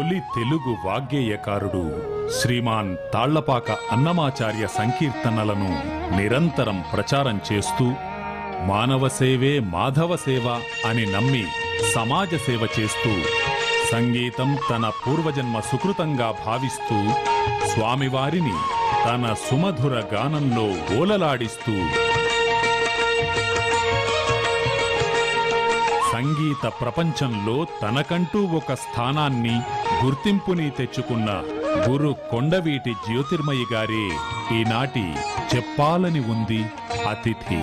తొలి తెలుగు వాగ్గేయకారుడు శ్రీమాన్ తాళ్లపాక అన్నమాచార్య సంకీర్తనలను నిరంతరం ప్రచారం చేస్తూ మానవ సేవే మాధవ సేవ అని నమ్మి సమాజ సేవ చేస్తూ సంగీతం తన పూర్వజన్మ సుకృతంగా భావిస్తూ స్వామివారిని తన సుమధుర గానంలో ఓలలాడిస్తూ సంగీత ప్రపంచంలో తనకంటూ ఒక స్థానాన్ని గుర్తింపుని తెచ్చుకున్న గురు కొండవీటి జ్యోతిర్మయి గారే ఈనాటి చెప్పాలని ఉంది అతిథి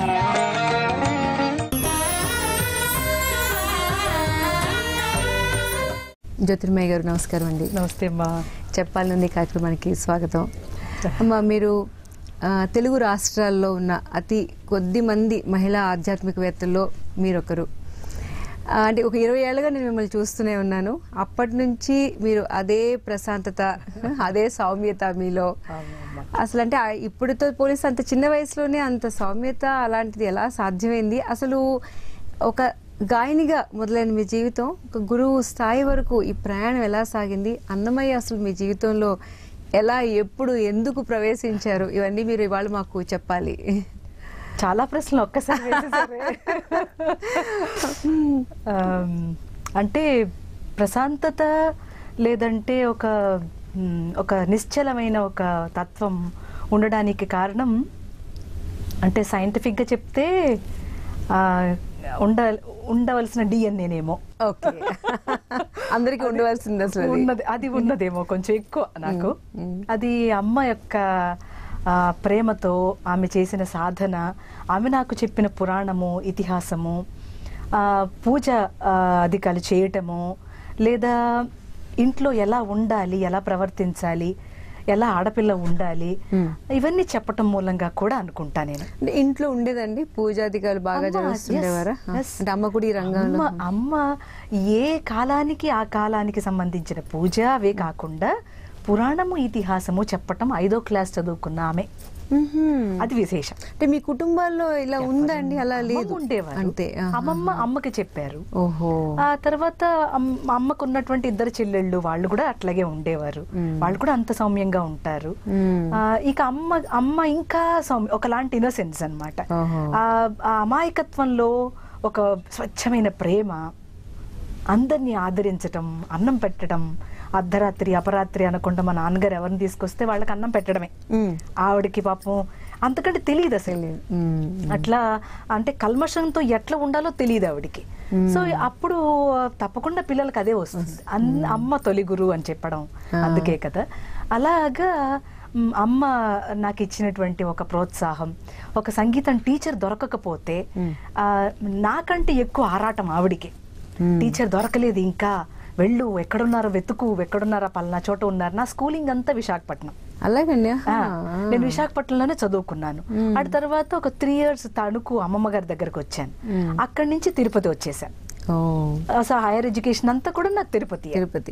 జ్యోతిర్మయ్య గారు నమస్కారం అండి నమస్తే అమ్మా చెప్పాలనుంది కార్యక్రమానికి స్వాగతం అమ్మ మీరు ఆ, తెలుగు రాష్ట్రాల్లో ఉన్న అతి కొద్ది మంది మహిళా ఆధ్యాత్మికవేత్తల్లో మీరొకరు ఆ, అంటే ఒక ఇరవై ఏళ్ళుగా నేను మిమ్మల్ని చూస్తూనే ఉన్నాను అప్పటి నుంచి మీరు అదే ప్రశాంతత అదే సౌమ్యత మీలో అసలు అంటే ఆ ఇప్పుడుతో పోలిస్తే అంత చిన్న వయసులోనే అంత సౌమ్యత అలాంటిది ఎలా సాధ్యమైంది అసలు ఒక గాయనిగా మొదలైన మీ జీవితం ఒక గురువు స్థాయి వరకు ఈ ప్రయాణం ఎలా సాగింది అన్నమయ్య అసలు మీ జీవితంలో ఎలా ఎప్పుడు ఎందుకు ప్రవేశించారు ఇవన్నీ మీరు ఇవాళ మాకు చెప్పాలి చాలా ప్రశ్నలు ఒక్కసారి వేసేసారే. ఆమ్, అంటే ప్రశాంతత లేదంటే ఒక మ్, ఒక నిశ్చలమైన ఒక తత్వం ఉండడానికి కారణం అంటే సైంటిఫిక్గా చెప్తే ఆ, ఉండ ఉండవలసిన డిఎన్ఏనేమో ఓకే అందరికీ ఉండవలసింది అసలు అది. ఉన్నది అది ఉన్నదేమో కొంచెం ఎక్కువ నాకు అది అమ్మ యొక్క ఆ, ప్రేమతో ఆమె చేసిన సాధన ఆమె నాకు చెప్పిన పురాణము ఇతిహాసము ఆ, పూజ ఆ, అధికాలు చేయటము లేదా ఇంట్లో ఎలా ఉండాలి ఎలా ప్రవర్తించాలి ఎలా ఆడపిల్ల ఉండాలి ఇవన్నీ చెప్పటం మూలంగా కూడా అనుకుంటా నేను అంటే ఇంట్లో ఉండేదండి పూజాధికారులు బాగా అమ్మ, జరుగుతుండేవారా yes, yes. అంటే అమ్మ కూడా ఈ రంగంలో అమ్మ అమ్మ ఏ కాలానికి ఆ కాలానికి సంబంధించిన పూజ అవే కాకుండా పురాణము ఇతిహాసము చెప్పటం ఐదో క్లాస్ చదువుకున్న ఆమె మ్మ్హ్మ్. అది విశేషం అంటే మీ కుటుంబాల్లో ఇలా ఉందండి అలా అమ్మమ్మ లేదు ఉండేవారు అంతే ఆహా. అమ్మమ్మ అమ్మకి చెప్పారు ఓహో ఆ తర్వాత అమ్- అమ్మకు ఉన్నటువంటి ఇద్దరు చెల్లెళ్ళు వాళ్ళు కూడా అట్లాగే ఉండేవారు వాళ్ళు కూడా అంత సౌమ్యంగా ఉంటారు మ్మ్. ఆ, ఇక అమ్మ అమ్మ ఇంకా సౌమ్య ఒకలాంటి ఇన్నోసెన్స్ అనమాట ఓహో. ఆ అమాయకత్వంలో ఒక స్వచ్ఛమైన ప్రేమ అందరినీ ఆదరించటం అన్నం పెట్టడం అర్ధరాత్రి అపరాత్రి అనకుండా మా నాన్నగారు ఎవరిని తీసుకొస్తే వాళ్ళకి అన్నం పెట్టడమే మ్మ్. ఆవిడకి పాపం అంతకంటే తెలియదు అసలు తెలియదు. మ్మ్. అట్లా అంటే కల్మషంతో ఎట్లా ఉండాలో తెలియదు ఆవిడికి సో అప్పుడు తప్పకుండా పిల్లలకి అదే వస్తుంది అన్- అమ్మ తొలి గురువు అని చెప్పడం అందుకే కదా అలాగా మ్, అమ్మ నాకు ఇచ్చినటువంటి ఒక ప్రోత్సాహం ఒక సంగీతం టీచర్ దొరకకపోతే ఆ, నాకంటే ఎక్కువ ఆరాటం ఆవిడికి టీచర్ దొరకలేదు ఇంకా వెళ్ళు ఎక్కడున్నారో వెతుకు ఎక్కడున్నారో పలానా చోట ఉన్నారు నా స్కూలింగ్ అంతా విశాఖపట్నం అలాగండి ఆ, నేను విశాఖపట్నంలోనే చదువుకున్నాను ఆ తర్వాత ఒక త్రీ ఇయర్స్ తణుకు అమ్మమ్మ గారి దగ్గరకు వచ్చాను అక్కడి నుంచి తిరుపతి వచ్చేసాను ఓ సో హైయర్ ఎడ్యుకేషన్ అంతా కూడా నాకు తిరుపతి తిరుపతి.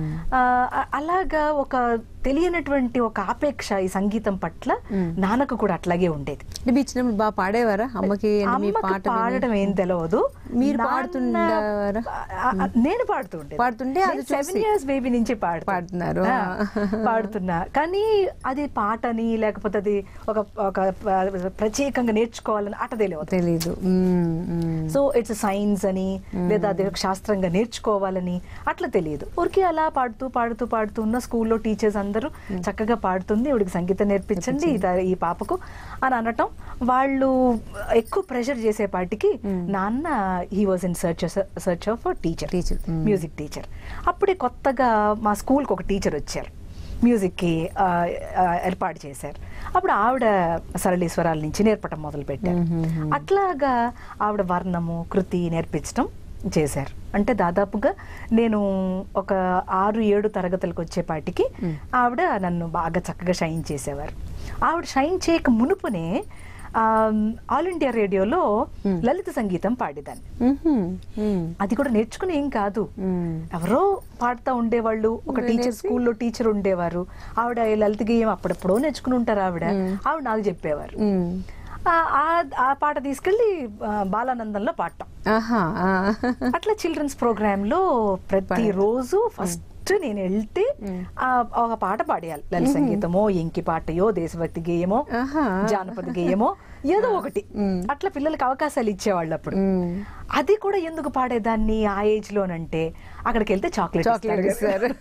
అలాగా ఒక తెలియనటువంటి ఒక ఆపేక్ష ఈ సంగీతం పట్ల నాన్నకు కూడా అట్లాగే ఉండేది అంటే మీ చిన్నప్పుడు బాగా పాడేవారా అమ్మకి అంటే మీ అమ్మకి పాట విని? పాడడం ఏం తెలియదు మీరు నాన్న- పాడుతుండేవారా? ఆ, ఆ, నేను పాడుతూ ఉండేది. పాడుతుంటే అది నేను సెవెన్ చూసి ఇయర్స్ బేబీ నుంచి పాడు పాడుతున్నారు. పాడుతున్నా కానీ అది పాటని లేకపోతే అది ఒక ఒక ప్రత్యేకంగా నేర్చుకోవాలని అట తెలియదు తెలీదు మ్మ్. మ్మ్. సో ఇట్స్ సైన్స్ అని లేదా అది ఒక శాస్త్రంగా నేర్చుకోవాలని అట్లా తెలియదు ఊరికే అలా పాడుతూ పాడుతూ పాడుతూ ఉన్న స్కూల్లో టీచర్స్ అందరూ చక్కగా పాడుతుంది ఇవిడికి సంగీతం నేర్పించండి ఈ త- ఈ పాపకు అని అనటం వాళ్ళు ఎక్కువ ప్రెషర్ చేసేపాటికి నాన్న he was in search search of teacher Teacher. Mm. Music teacher అప్పుడే కొత్తగా మా స్కూల్కి ఒక టీచర్ వచ్చారు మ్యూజిక్కి ఆ, ఆ, ఏర్పాటు చేశారు అప్పుడు ఆవిడ సరళీశ్వరాల నుంచి నేర్పటం మొదలు పెట్టారు అట్లాగా ఆవిడ వర్ణము కృతి నేర్పించడం చేశారు అంటే దాదాపుగా నేను ఒక ఆరు ఏడు తరగతులకు వచ్చేపాటికి ఆవిడ నన్ను బాగా చక్కగా షైన్ చేసేవారు ఆవిడ షైన్ చేయక మునుపునే ఆల్ ఇండియా రేడియోలో లలిత సంగీతం పాడేదాన్ని మ్మ్హ్మ్. మ్మ్. అది కూడా నేర్చుకుని ఏం కాదు మ్మ్. ఎవరో పాడుతూ ఉండేవాళ్ళు ఒక టీచర్ స్కూల్లో టీచర్ ఉండేవారు ఆవిడ ఈ లలిత గేయం అప్పుడెప్పుడో నేర్చుకుని ఉంటారు ఆవిడ ఆవిడ నాకు చెప్పేవారు మ్మ్. ఆ- ఆ- ఆ పాట తీసుకెళ్లి ఆ, బాలానందంలో పాడటం ఆహా ఆ. అట్లా చిల్డ్రన్స్ ప్రోగ్రామ్ లో ప్రతి రోజు ఫస్ట్ ఫస్ట్ నేను వెళ్తే ఆ ఒక పాట పాడేయాలి లలిత సంగీతమో ఎంకి పాటయో దేశభక్తి గేయమో ఆహా. జానపద గేయమో ఏదో ఒకటి అట్లా పిల్లలకి అవకాశాలు ఇచ్చేవాళ్ళు అప్పుడు మ్మ్. అది కూడా ఎందుకు పాడేదాన్ని ఆ ఏజ్ లోనంటే అక్కడికి వెళ్తే చాక్లెట్ చాక్లెట్ ఇస్తారు.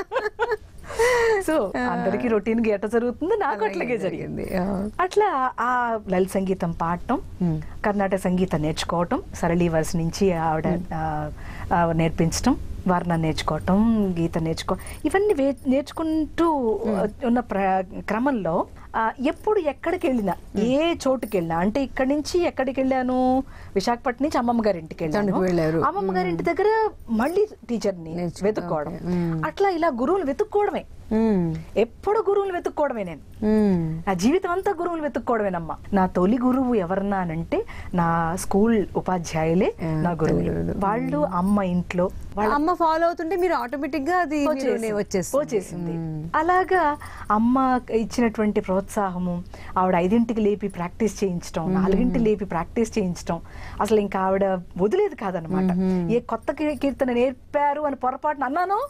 సో అందరికి రొటీన్ గా ఎట్ట జరుగుతుంది నాకు అట్లాగే జరిగింది ఆ. అట్లా ఆ లలిత సంగీతం పాడటం కర్ణాటక సంగీతం నేర్చుకోవటం సరళీ వరుస నుంచి ఆవిడ ఆ, ఆ, నేర్పించటం వర్ణం నేర్చుకోవటం గీత నేర్చుకో ఇవన్నీ వే- నేర్చుకుంటూ ఉన్న ప్ర క్రమంలో ఆ, ఎప్పుడు ఎక్కడికి వెళ్ళినా ఏ చోటుకి వెళ్ళినా అంటే ఇక్కడి నుంచి ఎక్కడికి వెళ్ళాను విశాఖపట్నం నుంచి అమ్మమ్మ గారి ఇంటికి వెళ్ళాను తణుకు వెళ్ళారు. అమ్మమ్మ గారి ఇంటి దగ్గర మళ్ళీ టీచర్ని నేర్చుకో- వెతుక్కోవడం ఓకే. మ్మ్. అట్లా ఇలా గురువులు వెతుక్కోవడమే మ్మ్. ఎప్పుడు గురువులు వెతుక్కోవడమే నేను మ్మ్. నా జీవితం అంతా గురువులు వెతుక్కోవడమేనమ్మా నా తొలి గురువు ఎవరన్నా అంటే నా స్కూల్ ఉపాధ్యాయులే ఆ, నా గురువులు తల్లిదండ్రులు. వాళ్ళు అమ్మ ఇంట్లో వాళ్ళ అమ్మ ఫాలో అవుతుంటే మీరు ఆటోమేటిక్ గా అది వచ్చేసింది. వచ్చేస్తుంది వచ్చేసింది అలాగా అమ్మ ఇచ్చినటువంటి ప్రోత్సాహము ఆవిడ ఐదింటికి లేపి ప్రాక్టీస్ చేయించడం నాలుగింటికి లేపి ప్రాక్టీస్ చేయించడం అసలు ఇంకా ఆవిడ వదిలేదు కాదనమాట ఏ కొత్త కీ- కీర్తన నేర్పారు అని పొరపాటున అన్నానో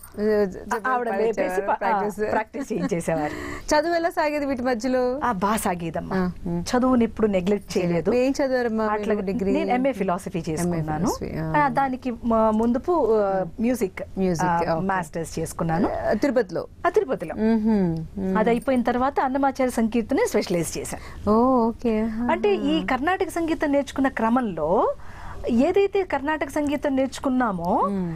ఆవిడ లేపేసి ప్రాక్టీస్ ప్రాక్టీస్ చేయించేసేవారు చదువు ఎలా సాగేది వీటి మధ్యలో ఆ బాగా సాగేదమ్మా ఆ, ఉమ్. చదువుని ఎప్పుడు నెగ్లెక్ట్ చేయలేదు ఏం చదివారమ్మా అట్లా డిగ్రీ నేను ఎంఏ ఫిలాసఫీ చేసుకున్నాను philosophy, ఆ. ఆ, దానికి మ- ముందుపు మ్యూజిక్ Music, okay. మాస్టర్స్ చేసుకున్నాను తిరుపతిలో ఆ తిరుపతిలో మ్మ్హ్మ్. అది అయిపోయిన తర్వాత అన్నమాచార్య సంకీర్తనే స్పెషలైజ్ చేశాను ఓ ఓకే అంటే ఈ కర్ణాటక సంగీతం నేర్చుకున్న క్రమంలో ఏదైతే కర్ణాటక సంగీతం నేర్చుకున్నామో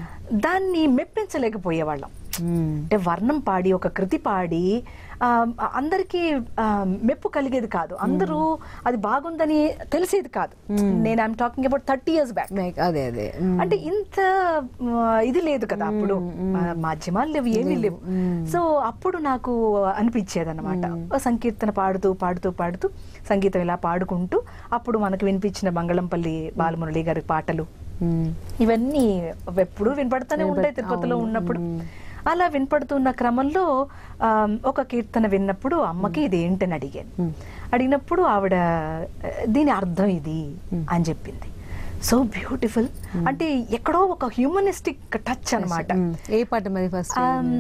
దాన్ని మెప్పించలేకపోయేవాళ్ళం మ్మ్. అంటే వర్ణం పాడి ఒక కృతి పాడి ఆ, అందరికీ ఆ, మెప్పు కలిగేది కాదు అందరూ అది బాగుందని తెలిసేది కాదు నేను I'm talking about thirty years back Like, అదే అదే మ్మ్. అంటే ఇంత ఆ, ఇది లేదు కదా అప్పుడు ఆ, మాధ్యమాలు లేవు ఏమీ లేవు సో అప్పుడు నాకు అనిపించేది అనమాట సంకీర్తన పాడుతూ పాడుతూ పాడుతూ సంగీతం ఇలా పాడుకుంటూ అప్పుడు మనకు వినిపించిన మంగళంపల్లి బాలమురళి గారి పాటలు మ్మ్. ఇవన్నీ ఎప్పుడూ వినపడుతూనే ఉంటాయి తిరుపతిలో ఉన్నప్పుడు అలా వినపడుతున్న క్రమంలో ఆ, ఒక కీర్తన విన్నప్పుడు అమ్మకి ఇది ఏంటని అడిగాను అడిగినప్పుడు ఆవిడ "ఆ, దీని అర్థం ఇది అని చెప్పింది సో బ్యూటిఫుల్ అంటే ఎక్కడో ఒక హ్యూమనిస్టిక్ టచ్ అన్నమాట మ్మ్. ఏ పాట మరి ఫస్ట్ ఆమ్,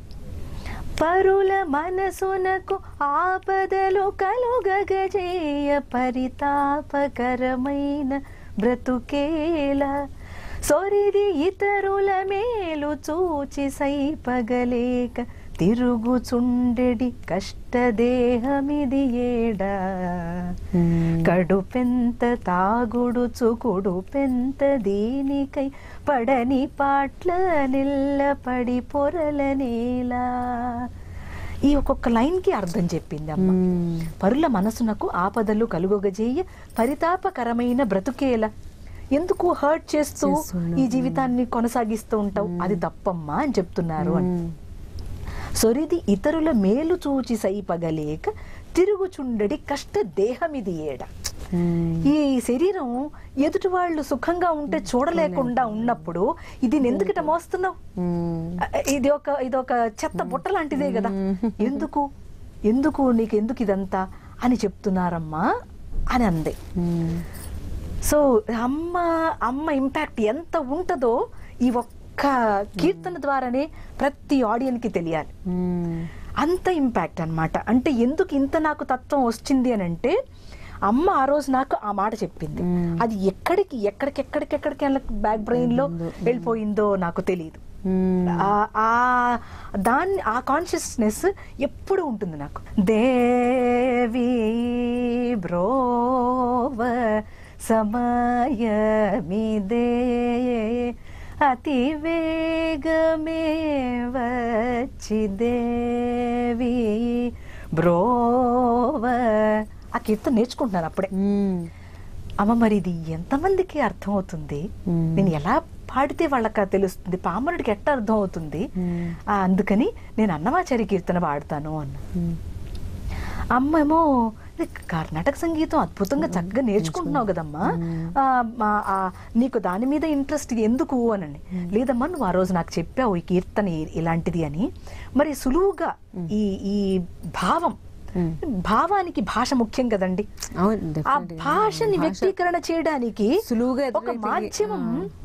పరుల మనసునకు ఆపదలు కలుగగజేయ పరితాపకరమైన బ్రతుకేలా సొరిది ఇతరుల మేలు చూచి సైపగలేక తిరుగుచుండెడి కష్టదేహమిది ఏడా కడుపెంత తాగుడు చుకుడు పెంత దీనికై పడని పాట్ల నిల్లపడి పొరల నేలా ఈ ఒక్కొక్క లైన్ కి అర్థం చెప్పింది అమ్మ పరుల మనసునకు ఆపదలు కలుగొగజేయ పరితాపకరమైన బ్రతుకేల ఎందుకు హర్ట్ చేస్తూ ఈ జీవితాన్ని కొనసాగిస్తూ ఉంటావు అది తప్పమ్మా అని చెప్తున్నారు అని సొరిది ఇతరుల మేలు చూచి సైపగలేక తిరుగుచుండడి కష్ట దేహమిది ఏడ ఈ శరీరం ఎదుటి వాళ్ళు సుఖంగా ఉంటే చూడలేకుండా ఉన్నప్పుడు ఇది ఎందుకిట మోస్తున్నావు అ- ఇది ఒక ఇది ఒక చెత్త బుట్ట లాంటిదే కదా ఎందుకు ఎందుకు నీకు ఎందుకు ఇదంతా అని చెప్తున్నారమ్మా అని అంది సో అమ్మ అమ్మ ఇంపాక్ట్ ఎంత ఉంటుందో ఈ ఒక్క కీర్తన ద్వారానే ప్రతి ఆడియన్ కి తెలియాలి అంత ఇంపాక్ట్ అన్నమాట అంటే ఎందుకు ఇంత నాకు తత్వం వచ్చింది అని అంటే అమ్మ ఆ రోజు నాకు ఆ మాట చెప్పింది అది ఎక్కడికి ఎక్కడికి ఎక్కడికి ఎక్కడికి బ్యాక్ బ్రెయిన్ లో వెళ్ళిపోయిందో నాకు తెలియదు ఆ- ఆ దాన్ని ఆ కాన్షియస్నెస్ ఎప్పుడు ఉంటుంది నాకు దేవి బ్రోవ సమయమిదే అతి వేగమే వచ్చి దేవి బ్రోవ ఆ కీర్తన నేర్చుకుంటున్నాను అప్పుడే అమ్మ మరి ఇది ఎంతమందికి అర్థం అవుతుంది నేను ఎలా పాడితే వాళ్ళకి అది తెలుస్తుంది పామరుడికి ఎట్ట అర్థం అవుతుంది ఆ, అందుకని నేను అన్నమాచారి కీర్తన పాడతాను అన్న అమ్మ ఏమో "ఇది కర్ణాటక సంగీతం అద్భుతంగా చక్కగా నేర్చుకుంటున్నావు కదమ్మా ఆ, మా- ఆ, నీకు దాని మీద ఇంట్రెస్ట్ ఎందుకు అని లేదమ్మా నువ్వు ఆ రోజు నాకు చెప్పావు ఈ కీర్తన ఇ- ఇలాంటిది అని మరి సులువుగా ఈ ఈ భావం భావానికి భాష ముఖ్యం కదండి అవును ఆ definitely. భాషని భాష వ్యక్తీకరణ చేయడానికి సులువుగా ఒక ఎదురైతే- మాధ్యమం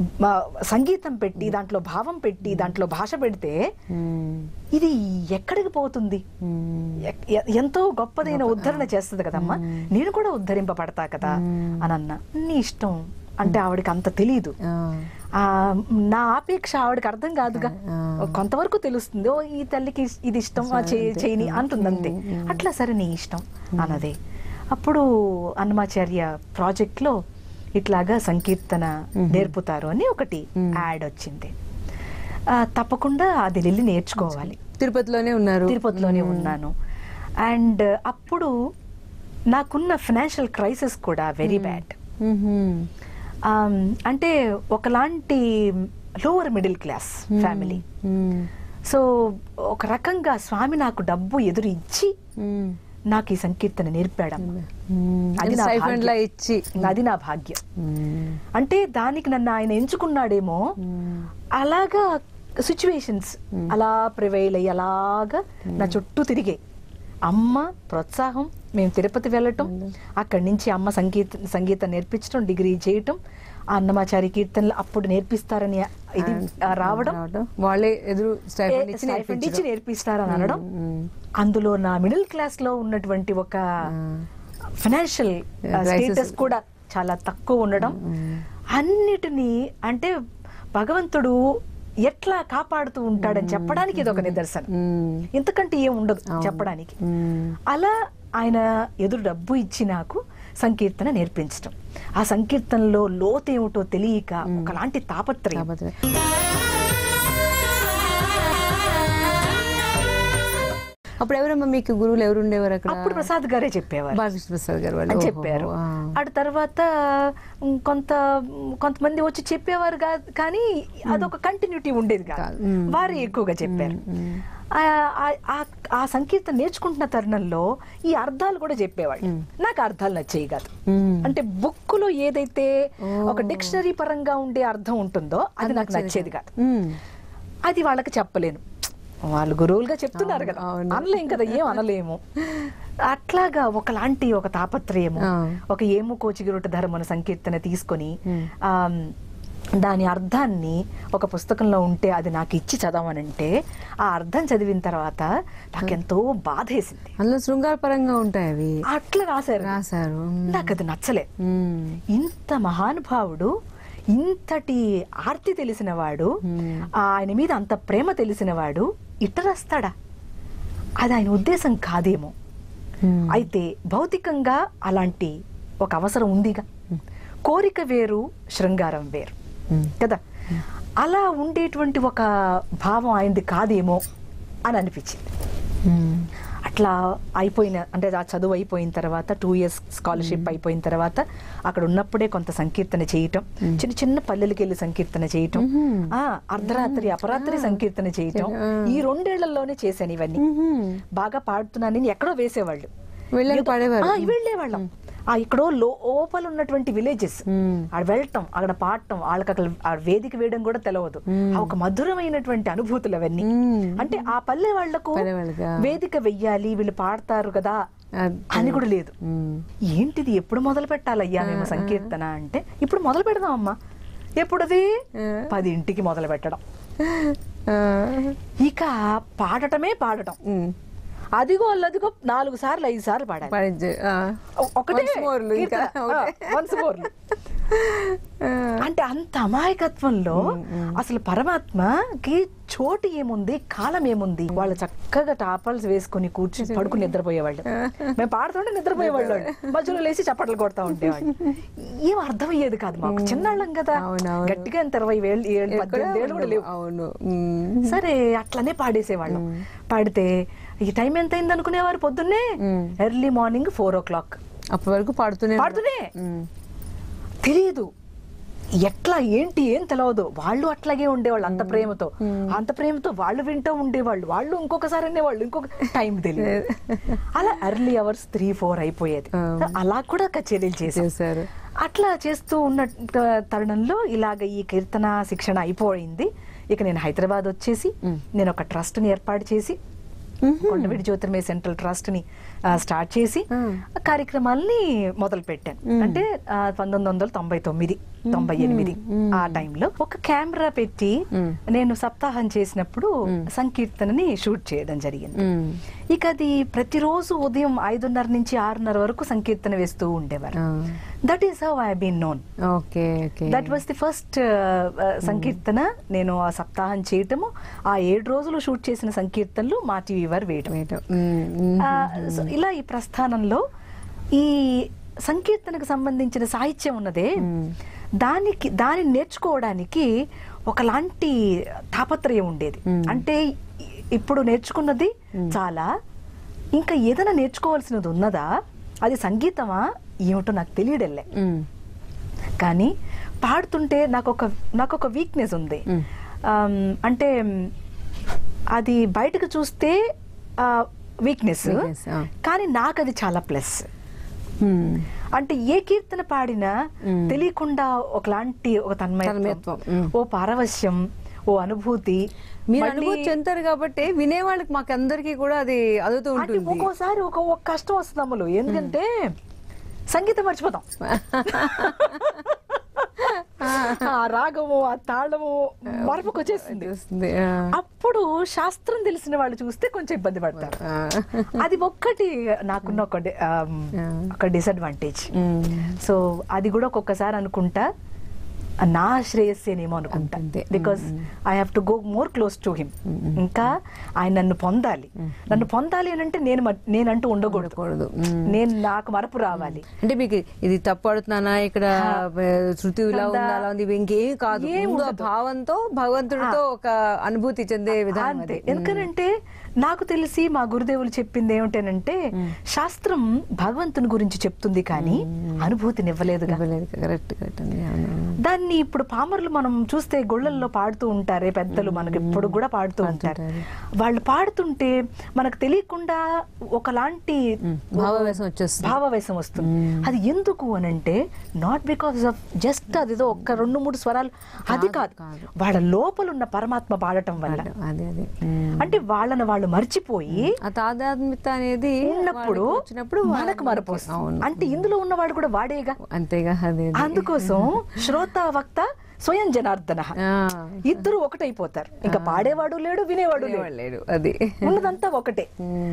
మా సంగీతం పెట్టి దాంట్లో భావం పెట్టి దాంట్లో భాష పెడితే ఇది ఎక్కడికి పోతుంది ఎ- ఎ- ఎంతో గొప్పదైన ఉద్ధరణ చేస్తుంది కదమ్మా నేను కూడా ఉద్ధరింపబడతా కదా అని అన్న నీ ఇష్టం అంటే ఆవిడకి అంత తెలియదు ఆ నా ఆపేక్ష ఆవిడకి అర్థం కాదుగా కొంతవరకు తెలుస్తుంది ఓ ఈ తల్లికి ఇది ఇష్టం ఆ చే- చేయని అంటుంది అంతే అట్లా సరే నీ ఇష్టం అన్నదే అప్పుడు అన్నమాచార్య ప్రాజెక్ట్ లో ఇట్లాగా సంకీర్తన నేర్పుతారు అని ఒకటి యాడ్ వచ్చింది ఆ, తప్పకుండా అది వెళ్ళి నేర్చుకోవాలి తిరుపతిలోనే ఉన్నారు తిరుపతిలోనే ఉన్నాను అండ్ అప్పుడు నాకున్న ఫినాన్షియల్ క్రైసిస్ కూడా వెరీ బ్యాడ్ మ్మ్. అంటే ఒకలాంటి లోవర్ మిడిల్ క్లాస్ ఫ్యామిలీ మ్మ్. సో ఒక రకంగా స్వామి నాకు డబ్బు ఎదురు ఇచ్చి మ్మ్. నాకు ఈ సంకీర్తన నేర్పాడమ్మ మ్మ్. అది నా స్టైఫండ్ భాగ్యం. లా ఇచ్చి అది నా భాగ్యం మ్మ్. అంటే దానికి నన్ను ఆయన ఎంచుకున్నాడేమో అలాగా సిచ్యువేషన్స్ అలా ప్రివైల్ అయ్యి అలాగా నా చుట్టూ తిరిగే అమ్మ ప్రోత్సాహం మేము తిరుపతి వెళ్ళటం అక్కడి నుంచి అమ్మ సంగీత సంగీతం నేర్పించడం డిగ్రీ చేయటం ఆ అన్నమాచారి కీర్తనలు అప్పుడు నేర్పిస్తారని ఇది ఆ, రావడం వాళ్ళే ఎదురు స్టైఫండ్ ఏ, ఇచ్చి stipend ఇచ్చి నేర్పించడం. నేర్పిస్తారని అనడం మ్మ్. అందులో నా మిడిల్ క్లాస్ లో ఉన్నటువంటి ఒక ఫైనాన్షియల్ Crisis. స్టేటస్ కూడా చాలా తక్కువ ఉండడం అన్నిటినీ అంటే భగవంతుడు ఎట్లా కాపాడుతూ ఉంటాడని చెప్పడానికి ఇది ఒక నిదర్శనం మ్మ్. ఇంతకంటే ఏం ఉండదు చెప్పడానికి మ్మ్. అలా ఆయన ఎదురు డబ్బు ఇచ్చి నాకు సంకీర్తన నేర్పించడం ఆ సంకీర్తనలో లోతేమిటో తెలియక ఒకలాంటి తాపత్రయం కాకపోతే అప్పుడు ఎవరమ్మా మీకు గురువులు ఎవరు ఉండేవారు అక్కడ అప్పుడు ప్రసాద్ గారే చెప్పేవారు బాలకృష్ణ ప్రసాద్ గారు వాళ్ళు అని ఓహో, చెప్పారు ఆ. అటు తర్వాత ఉమ్, కొంత ఉమ్, కొంతమంది వచ్చి చెప్పేవారు కాదు కానీ అదొక కంటిన్యూటీ ఉండేది కాదు కాదు. ఉమ్. వారే ఎక్కువగా చెప్పారు ఆ- ఆ- ఆ- ఆ సంకీర్తన నేర్చుకుంటున్న తరుణంలో ఈ అర్థాలు కూడా చెప్పేవాళ్ళు నాకు అర్థాలు నచ్చేవి కాదు మ్మ్. అంటే బుక్ లో ఏదైతే ఒక డిక్షనరీ పరంగా ఉండే అర్థం ఉంటుందో అది నాకు నచ్చేది కాదు మ్మ్. అది వాళ్ళకి చెప్పలేను వాళ్ళు గురువులుగా చెప్తున్నారు కదా అవును. అనలేం కదా ఏం అనలేము అట్లాగా ఒకలాంటి ఒక తాపత్రయము ఆ. ఒక ఏము కోచిగిరుట ధర్మన సంకీర్తన తీసుకొని ఆ దాని అర్థాన్ని ఒక పుస్తకంలో ఉంటే అది నాకు ఇచ్చి చదవనంటే ఆ అర్థం చదివిన తర్వాత నాకెంతో బాధేసింది అందులో శృంగారపరంగా ఉంటాయి అవి అట్లా రాశారు రాశారు నాకు అది నచ్చలే మ్మ్. ఇంత మహానుభావుడు ఇంతటి ఆర్తి తెలిసిన వాడు ఆయన మీద అంత ప్రేమ తెలిసిన వాడు ఇట్ట రాస్తాడా అది ఆయన ఉద్దేశం కాదేమో మ్మ్. అయితే భౌతికంగా అలాంటి ఒక అవసరం ఉందిగా కోరిక వేరు శృంగారం వేరు మ్మ్. కదా అలా ఉండేటువంటి ఒక భావం ఆయనది కాదేమో అని అనిపించింది మ్మ్. అట్లా అయిపోయిన అంటే ఆ చదువు అయిపోయిన తర్వాత టూ ఇయర్స్ స్కాలర్షిప్ అయిపోయిన తర్వాత అక్కడ ఉన్నప్పుడే కొంత సంకీర్తన చేయటం చిన్న చిన్న పల్లెలకి వెళ్ళి సంకీర్తన చేయటం ఆ అర్ధరాత్రి అపరాత్రి సంకీర్తన చేయటం ఈ రెండేళ్లలోనే చేశాను ఇవన్నీ మ్మ్. బాగా పాడుతున్నానని ఎక్కడో వేసేవాళ్ళు వెళ్ళారు ఏదో- పాడేవారు. ఆ, వెళ్ళేవాళ్ళం ఆ ఇక్కడో లోపల ఉన్నటువంటి విలేజెస్ మ్మ్. ఆడ వెళ్ళటం అక్కడ పాడటం వాళ్ళకి అక్కడ ఆ వేదిక వేయడం కూడా తెలియదు ఆ ఒక మధురమైనటువంటి అనుభూతులు అవన్నీ మ్మ్. అంటే ఆ పల్లె వాళ్లకు పల్లె వాళ్ళకా? వేదిక వెయ్యాలి వీళ్ళు పాడతారు కదా అది- అని కూడా లేదు మ్మ్. ఏంటిది ఎప్పుడు మొదలు పెట్టాలయ్యా మేము సంకీర్తన అంటే ఇప్పుడు మొదలు పెడదాం అమ్మా ఎప్పుడది ఆ. పదింటికి మొదలు పెట్టడం ఆ. ఇక పాడటమే పాడటం మ్మ్. అదిగో అల్లదిగో నాలుగు సార్లు ఐదు సార్లు పాడాలి పాడించే ఆ. ఒ- ఒకటే Once more లు ఇంకా, కీర్తన. ఒకటే. ఆ, once more లు. అంటే అంత అమాయకత్వంలో అసలు పరమాత్మకి చోటు ఏముంది కాలం ఏముంది వాళ్ళు చక్కగా టాపల్స్ వేసుకుని కూర్చుని పడుకుని నిద్రపోయేవాళ్ళు మేము పాడుతుంటే నిద్రపోయేవాళ్ళు వాళ్ళు. మధ్యలో లేచి చప్పట్లు కొడతా ఉండేవాళ్ళు ఏం అర్థమయ్యేది కాదు మాకు చిన్నాళ్ళం కదా అవునవును. గట్టిగా ఎంత ఇరవై వేలు ఏళ్ళు పద్దెనిమిది ఏళ్ళు కూడా లేవు అవును మ్మ్. సరే అట్లనే పాడేసేవాళ్ళం పాడితే ఈ టైం ఎంత అయింది అనుకునేవారు పొద్దున్నే మ్మ్. Early morning four o'clock అప్పటి వరకు పాడుతూనే ఉన్నారు. పాడుతూనే మ్మ్. తెలియదు ఎట్లా ఏంటి ఏం తెలియదు వాళ్ళు అట్లాగే ఉండేవాళ్ళు అంత ప్రేమతో అంత ప్రేమతో వాళ్ళు వింటూ ఉండేవాళ్ళు వాళ్ళు ఇంకొకసారి అనేవాళ్ళు ఇంకొక టైం తెలియదు అలా ఎర్లీ అవర్స్ త్రీ ఫోర్ అయిపోయేది అలా కూడా కచేరీలు చేశాం చేశారు అట్లా చేస్తూ ఉన్న తరుణంలో ఇలాగ ఈ కీర్తన శిక్షణ అయిపోయింది ఇక నేను హైదరాబాద్ వచ్చేసి నేను ఒక ట్రస్ట్ ని ఏర్పాటు చేసి కొండవీడి జ్యోతిర్మయ సెంట్రల్ ట్రస్ట్ ని ఆ, స్టార్ట్ చేసి మ్మ్. ఆ కార్యక్రమాల్ని మొదలు పెట్టాను అంటే ఆ, పంతొమ్మిది వందల తొంభై తొమ్మిది తొంభై ఎనిమిది ఆ టైంలో ఒక కెమెరా పెట్టి నేను సప్తాహం చేసినప్పుడు సంకీర్తనని షూట్ చేయడం జరిగింది మ్మ్. ఇక అది ప్రతిరోజు ఉదయం ఐదున్నర నుంచి ఆరున్నర వరకు సంకీర్తన వేస్తూ ఉండేవారు ఆ. That is how I been known okay okay that was the first సంకీర్తన నేను ఆ సప్తాహం చేయటము ఆ ఏడు రోజులు షూట్ చేసిన సంకీర్తనలు మా టీవీ వారు వేయటం Wait. మ్మ్. మ్మ్. ఆ, సో ఇలా ఈ ప్రస్థానంలో ఈ సంకీర్తనకు సంబంధించిన సాహిత్యం ఉన్నదే దానికి దాన్ని నేర్చుకోవడానికి ఒకలాంటి తాపత్రయం ఉండేది అంటే ఇ- ఇప్పుడు నేర్చుకున్నది చాలా ఇంకా ఏదైనా నేర్చుకోవాల్సినది ఉన్నదా అది సంగీతమా ఏమిటో నాకు తెలియడల్లే మ్మ్. కానీ పాడుతుంటే నాకు ఒక నాకు ఒక వీక్నెస్ ఉంది మ్మ్. ఆమ్, అంటే మ్, అది బయటకు చూస్తే వీక్నెస్ Weakness, ఆ. కానీ నాకు అది చాలా ప్లస్ మ్మ్. అంటే ఏ కీర్తన పాడినా మ్మ్. తెలియకుండా ఒకలాంటి ఒక తన్మయత్వం తన్మయత్వం, మ్మ్. ఓ పారవశ్యం ఓ అనుభూతి మీరు మళ్ళీ- అనుభూతి చెందుతారు కాబట్టి వినేవాళ్ళకి మాకు అందరికీ కూడా అది అదుతూ అంటే ఉంటుంది ఒక్కోసారి ఒక ఒక కష్టం వస్తుంది అమ్మలు ఎందుకంటే సంగీతం మర్చిపోతాం ఆ రాగము ఆ తాళము మరపుకు వచ్చేస్తుంది వస్తుంది. ఆ. అప్పుడు శాస్త్రం తెలిసిన వాళ్ళు చూస్తే కొంచెం ఇబ్బంది పడతారు ఆ. అది ఒక్కటి నాకున్న ఒక డి- ఆమ్, ఒక డిసడ్వాంటేజ్ మ్మ్. సో అది కూడా ఒక్కొక్కసారి అనుకుంటా నా శ్రేయస్సేనేమో అనుకుంటా అంతే. Because I have to go more close to him ఇంకా ఆయన నన్ను పొందాలి నన్ను పొందాలి అని అంటే నేను మ- నేనంటూ ఉండకూడదు ఉండకూడదు. మ్మ్. నేను నాకు మరపు రావాలి అంటే మీకు ఇది తప్పు పడుతున్నానా ఇక్కడ ఆ, శృతి ఇలా ఉందా? ఉందా అలా ఉంది ఇవి ఇంకేం కాదు ఏం ముందు ఆ ఉండదు. భావంతో భగవంతుడితో ఒక అనుభూతి చెందే విధానం అంతే అది ఎందుకనంటే నాకు తెలిసి మా గురుదేవులు చెప్పింది ఏమిటంటే శాస్త్రం భగవంతుని గురించి చెప్తుంది కానీ అనుభూతిని ఇవ్వలేదుగా ఇవ్వలేదు కరెక్ట్ కరెక్ట్ అండి అవును. దాన్ని ఇప్పుడు పామర్లు మనం చూస్తే గుళ్ళల్లో పాడుతూ ఉంటారే పెద్దలు మనకి ఇప్పుడు కూడా పాడుతూ ఉంటారు వాళ్ళు పాడుతుంటే మనకు తెలియకుండా ఒకలాంటి భావవేశం వచ్చేస్తుంది. భావవేశం వస్తుంది అది ఎందుకు అని అంటే నాట్ బికాస్ ఆఫ్ జస్ట్ అదిదో ఒక్క రెండు మూడు స్వరాలు అది కాదు కాదు. వాళ్ళ లోపల ఉన్న పరమాత్మ పాడటం వల్ల అదే అదే మ్మ్. అంటే వాళ్ళని వాళ్ళు మర్చిపోయి ఆ తాదాత్మ్యత అనేది ఉన్నప్పుడు వాళ్ళకి వచ్చినప్పుడు మనకు వాళ్ళకి- మరపు వస్తుంది. అవును అంటే ఇందులో ఉన్నవాడు కూడా వాడేగా అంతేగా అదే అదే. అందుకోసం శ్రోత వక్త స్వయం జనార్దన ఆ. ఇద్దరు ఒకటైపోతారు ఇంకా పాడేవాడు లేడు వినేవాడు లేడు లేడు అది ఉన్నదంతా ఒకటే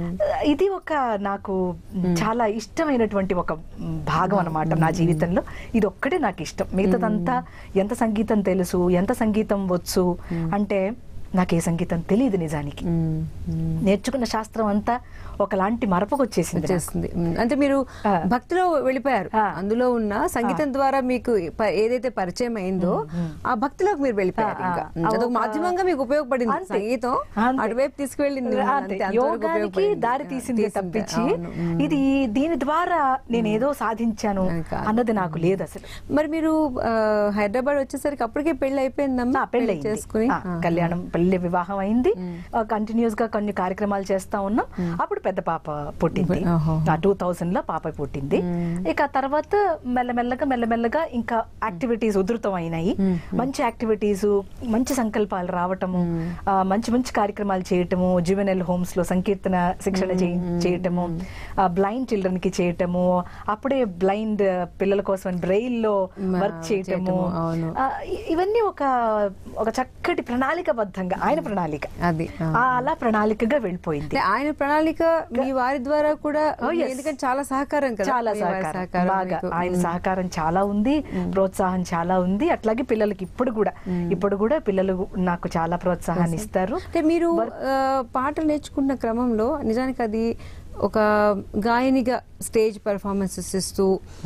ఇది ఒక నాకు చాలా ఇష్టమైనటువంటి ఒక భాగం అన్నమాట నా జీవితంలో ఇది ఒక్కటే నాకు ఇష్టం మిగతాదంతా ఎంత సంగీతం తెలుసు ఎంత సంగీతం వచ్చు అంటే నాకు ఏ సంగీతం తెలియదు నిజానికి మ్మ్. మ్మ్. నేర్చుకున్న శాస్త్రం అంతా ఒకలాంటి మరపుకు వచ్చేసింది నాకు. వచ్చేస్తుంది మ్మ్. అంటే మీరు ఆ. భక్తిలో వెళ్ళిపోయారు ఆ. అందులో ఉన్న సంగీతం ద్వారా మీకు ప- ఏదైతే పరిచయం అయిందో ఆ భక్తిలోకి మీరు వెళ్ళిపోయారు ఆ, ఇంకా ఆ. మ్మ్. అదొక ఒక- మాధ్యమంగా మీకు ఉపయోగపడింది అంతే. సంగీతం అంతే. అటువైపు తీసుకువెళ్ళింది మిమ్మల్ని అంతే. అంతే. అంతవరకు యోగానికి ఉపయోగపడింది. దారి తీసింది తీసింది. తప్పించి అవును. మ్మ్. ఇది దీని ద్వారా నేను ఏదో సాధించాను అది కాదు. అన్నది నాకు లేదు అసలు మరి మీరు ఆ, హైదరాబాద్ వచ్చేసరికి అప్పటికే పెళ్లి అయిపోయిందమ్మా నా పెళ్ళి చేసుకుని ఆ, కళ్యాణం పెళ్లి వివాహం అయింది కంటిన్యూస్ గా కొన్ని కార్యక్రమాలు చేస్తా ఉన్నాం అప్పుడు పెద్ద పాప పుట్టింది ఓహో. టూ థౌసండ్ లో పాప పుట్టింది ఇక ఆ తర్వాత మెల్లమెల్లగా మెల్లమెల్లగా ఇంకా యాక్టివిటీస్ ఉధృతం అయినాయి మంచి యాక్టివిటీస్ మంచి సంకల్పాలు రావటము ఆ, మంచి మంచి కార్యక్రమాలు చేయటము జువెనల్ హోమ్స్ లో సంకీర్తన శిక్షణ చేయి- చేయటము బ్లైండ్ చిల్డ్రన్ కి చేయటము అప్పుడే బ్లైండ్ పిల్లల కోసం బ్రెయిల్ లో మా- వర్క్ చేయటము చేయటము, అవును. ఆ, ఇ- ఇవన్నీ ఒక ఒక చక్కటి ప్రణాళికబద్ధంగా ఆయన ప్రణాళిక అది ఆ. ఆ, అలా ప్రణాళికగా వెళ్ళిపోయింది అంటే ఆయన ప్రణాళిక మీ వారి ద్వారా కూడా Oh, yes. ఎందుకంటే చాలా సహకారం కదా చాలా మీ వారి సహకారం బాగా మీకు. ఆయన సహకారం చాలా ఉంది ప్రోత్సాహం చాలా ఉంది అట్లాగే పిల్లలకి ఇప్పుడు కూడా ఇప్పుడు కూడా పిల్లలు నాకు చాలా ప్రోత్సాహాన్ని ఇస్తారు అంటే మీరు ఆ, పాటలు నేర్చుకున్న క్రమంలో నిజానికి అది ఒక గాయనిగా స్టేజ్ పెర్ఫార్మెన్సెస్ ఇస్తూ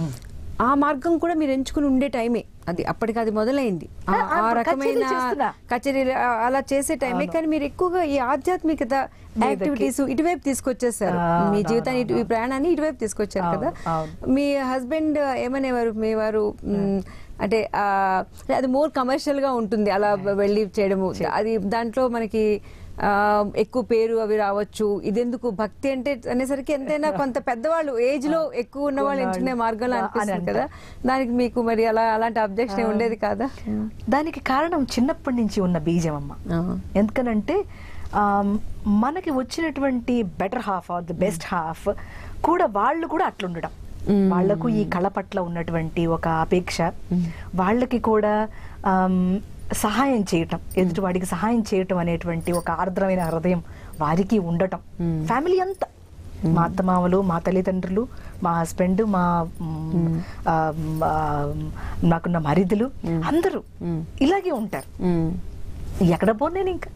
ఆ మార్గం కూడా మీరు ఎంచుకుని ఉండే టైమే అది అప్పటికి అది మొదలైంది ఆ- ఆ, ఆ ఆ, రకమైన కచేరీలు చేస్తున్నా. కచేరీలు ఆ, అలా చేసే టైమే కానీ మీరు ఎక్కువగా ఈ ఆధ్యాత్మిక యాక్టివిటీస్ ఇటువైపు తీసుకొచ్చేసారు ఆ, మీ అవును, జీవితాన్ని ఇటు- ఈ అవును. ప్రయాణాన్ని ఇటువైపు తీసుకొచ్చారు అవును, కదా అవును. మీ హస్బెండ్ ఏమనేవారు మీ వారు మ్, అంటే ఆ, అది మోర్ కమర్షియల్ గా ఉంటుంది అలా వెళ్ళి చేయడము అది దాంట్లో మనకి ఆ, ఎక్కువ పేరు అవి రావచ్చు ఇదెందుకు భక్తి అంటే అనేసరికి ఎంతైనా కొంత పెద్దవాళ్ళు ఏజ్ లో ఎక్కువ ఉన్న వాళ్ళు ఎంచుకునే మార్గంలో అని అనిపిస్తుంది కదా దానికి మీకు మరి అలా అలాంటి అబ్జెక్షన్ ఉండేది కాదా దానికి కారణం చిన్నప్పటి నుంచి ఉన్న బీజం అమ్మ ఆ. ఎందుకనంటే ఆమ్, మనకి వచ్చినటువంటి better half or the best half కూడా వాళ్ళు కూడా అట్లుండడం వాళ్లకు ఈ కళ పట్ల ఉన్నటువంటి ఒక అపేక్ష వాళ్ళకి కూడా ఆమ్, సహాయం చేయటం ఎదుటివాడికి సహాయం చేయటం అనేటువంటి ఒక ఆర్ద్రమైన హృదయం వారికి ఉండటం ఫ్యామిలీ అంతా మా అత్తమామలు మా తల్లిదండ్రులు మా హస్బెండ్ మా మ్, ఆ, మా, నాకున్న మరిదులు అందరూ ఇలాగే ఉంటారు ఎక్కడ పోను నేను ఇంకా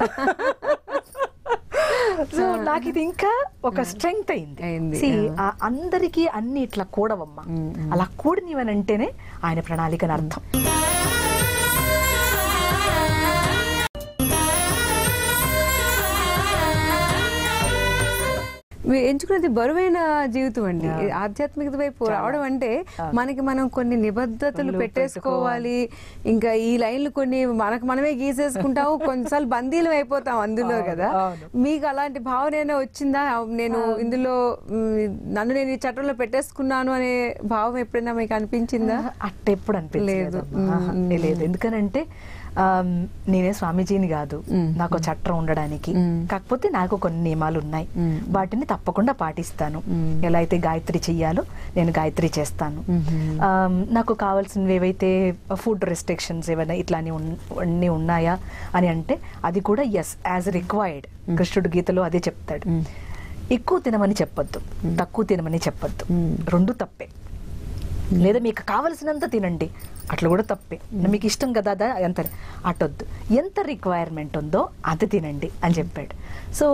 సో నాకు ఇది ఇంకా ఒక స్ట్రెంగ్త్ అయింది అయింది, See, ఆ. ఆ అందరికీ అన్ని ఇట్లా కూడవమ్మా అలా కూడినివనంటేనే ఆయన ప్రణాళికని అర్థం మీరు ఎంచుకున్నది బరువైన జీవితం అండి ఆధ్యాత్మికత వైపు రావడం అంటే మనకి మనం కొన్ని నిబద్ధతలు పనులు పెట్టేసుకోవాలి ఇంకా ఈ లైన్లు కొన్ని మనకు మనమే గీసేసుకుంటాము కొన్నిసార్లు బందీలు అయిపోతాం అందులో అవును, కదా అవును. మీకు అలాంటి భావన ఏమైనా వచ్చిందా నేను ఇందులో మ్, నన్ను నేను ఈ చట్టంలో పెట్టేసుకున్నాను అనే భావం ఎప్పుడైనా మీకు అనిపించిందా అట్ట ఎప్పుడు లేదు. అనిపించలేదు లేదు ఎందుకనంటే ఆమ్, నేనే స్వామీజీని కాదు నాకు ఒక చట్టం ఉండడానికి కాకపోతే నాకు కొన్ని నియమాలు ఉన్నాయి వాటిని తప్పకుండా పాటిస్తాను ఎలా అయితే గాయత్రి చెయ్యాలో నేను గాయత్రి చేస్తాను ఆమ్, నాకు కావాల్సినవి ఏవైతే ఫుడ్ రెస్ట్రిక్షన్స్ ఏమైనా ఇట్లాని ఉన్- అన్నీ ఉన్నాయా అని అంటే అది కూడా ఎస్ యాజ్ రిక్వైర్డ్ కృష్ణుడు గీతలో అదే చెప్తాడు ఎక్కువ తినమని చెప్పొద్దు తక్కువ తినమని చెప్పొద్దు రెండు తప్పే లేదా మీకు కావలసినంత తినండి అట్లా కూడా తప్పే మీకు ఇష్టం కదా అదా ఎంత అటొద్దు ఎంత రిక్వైర్మెంట్ ఉందో అది తినండి అని చెప్పాడు సో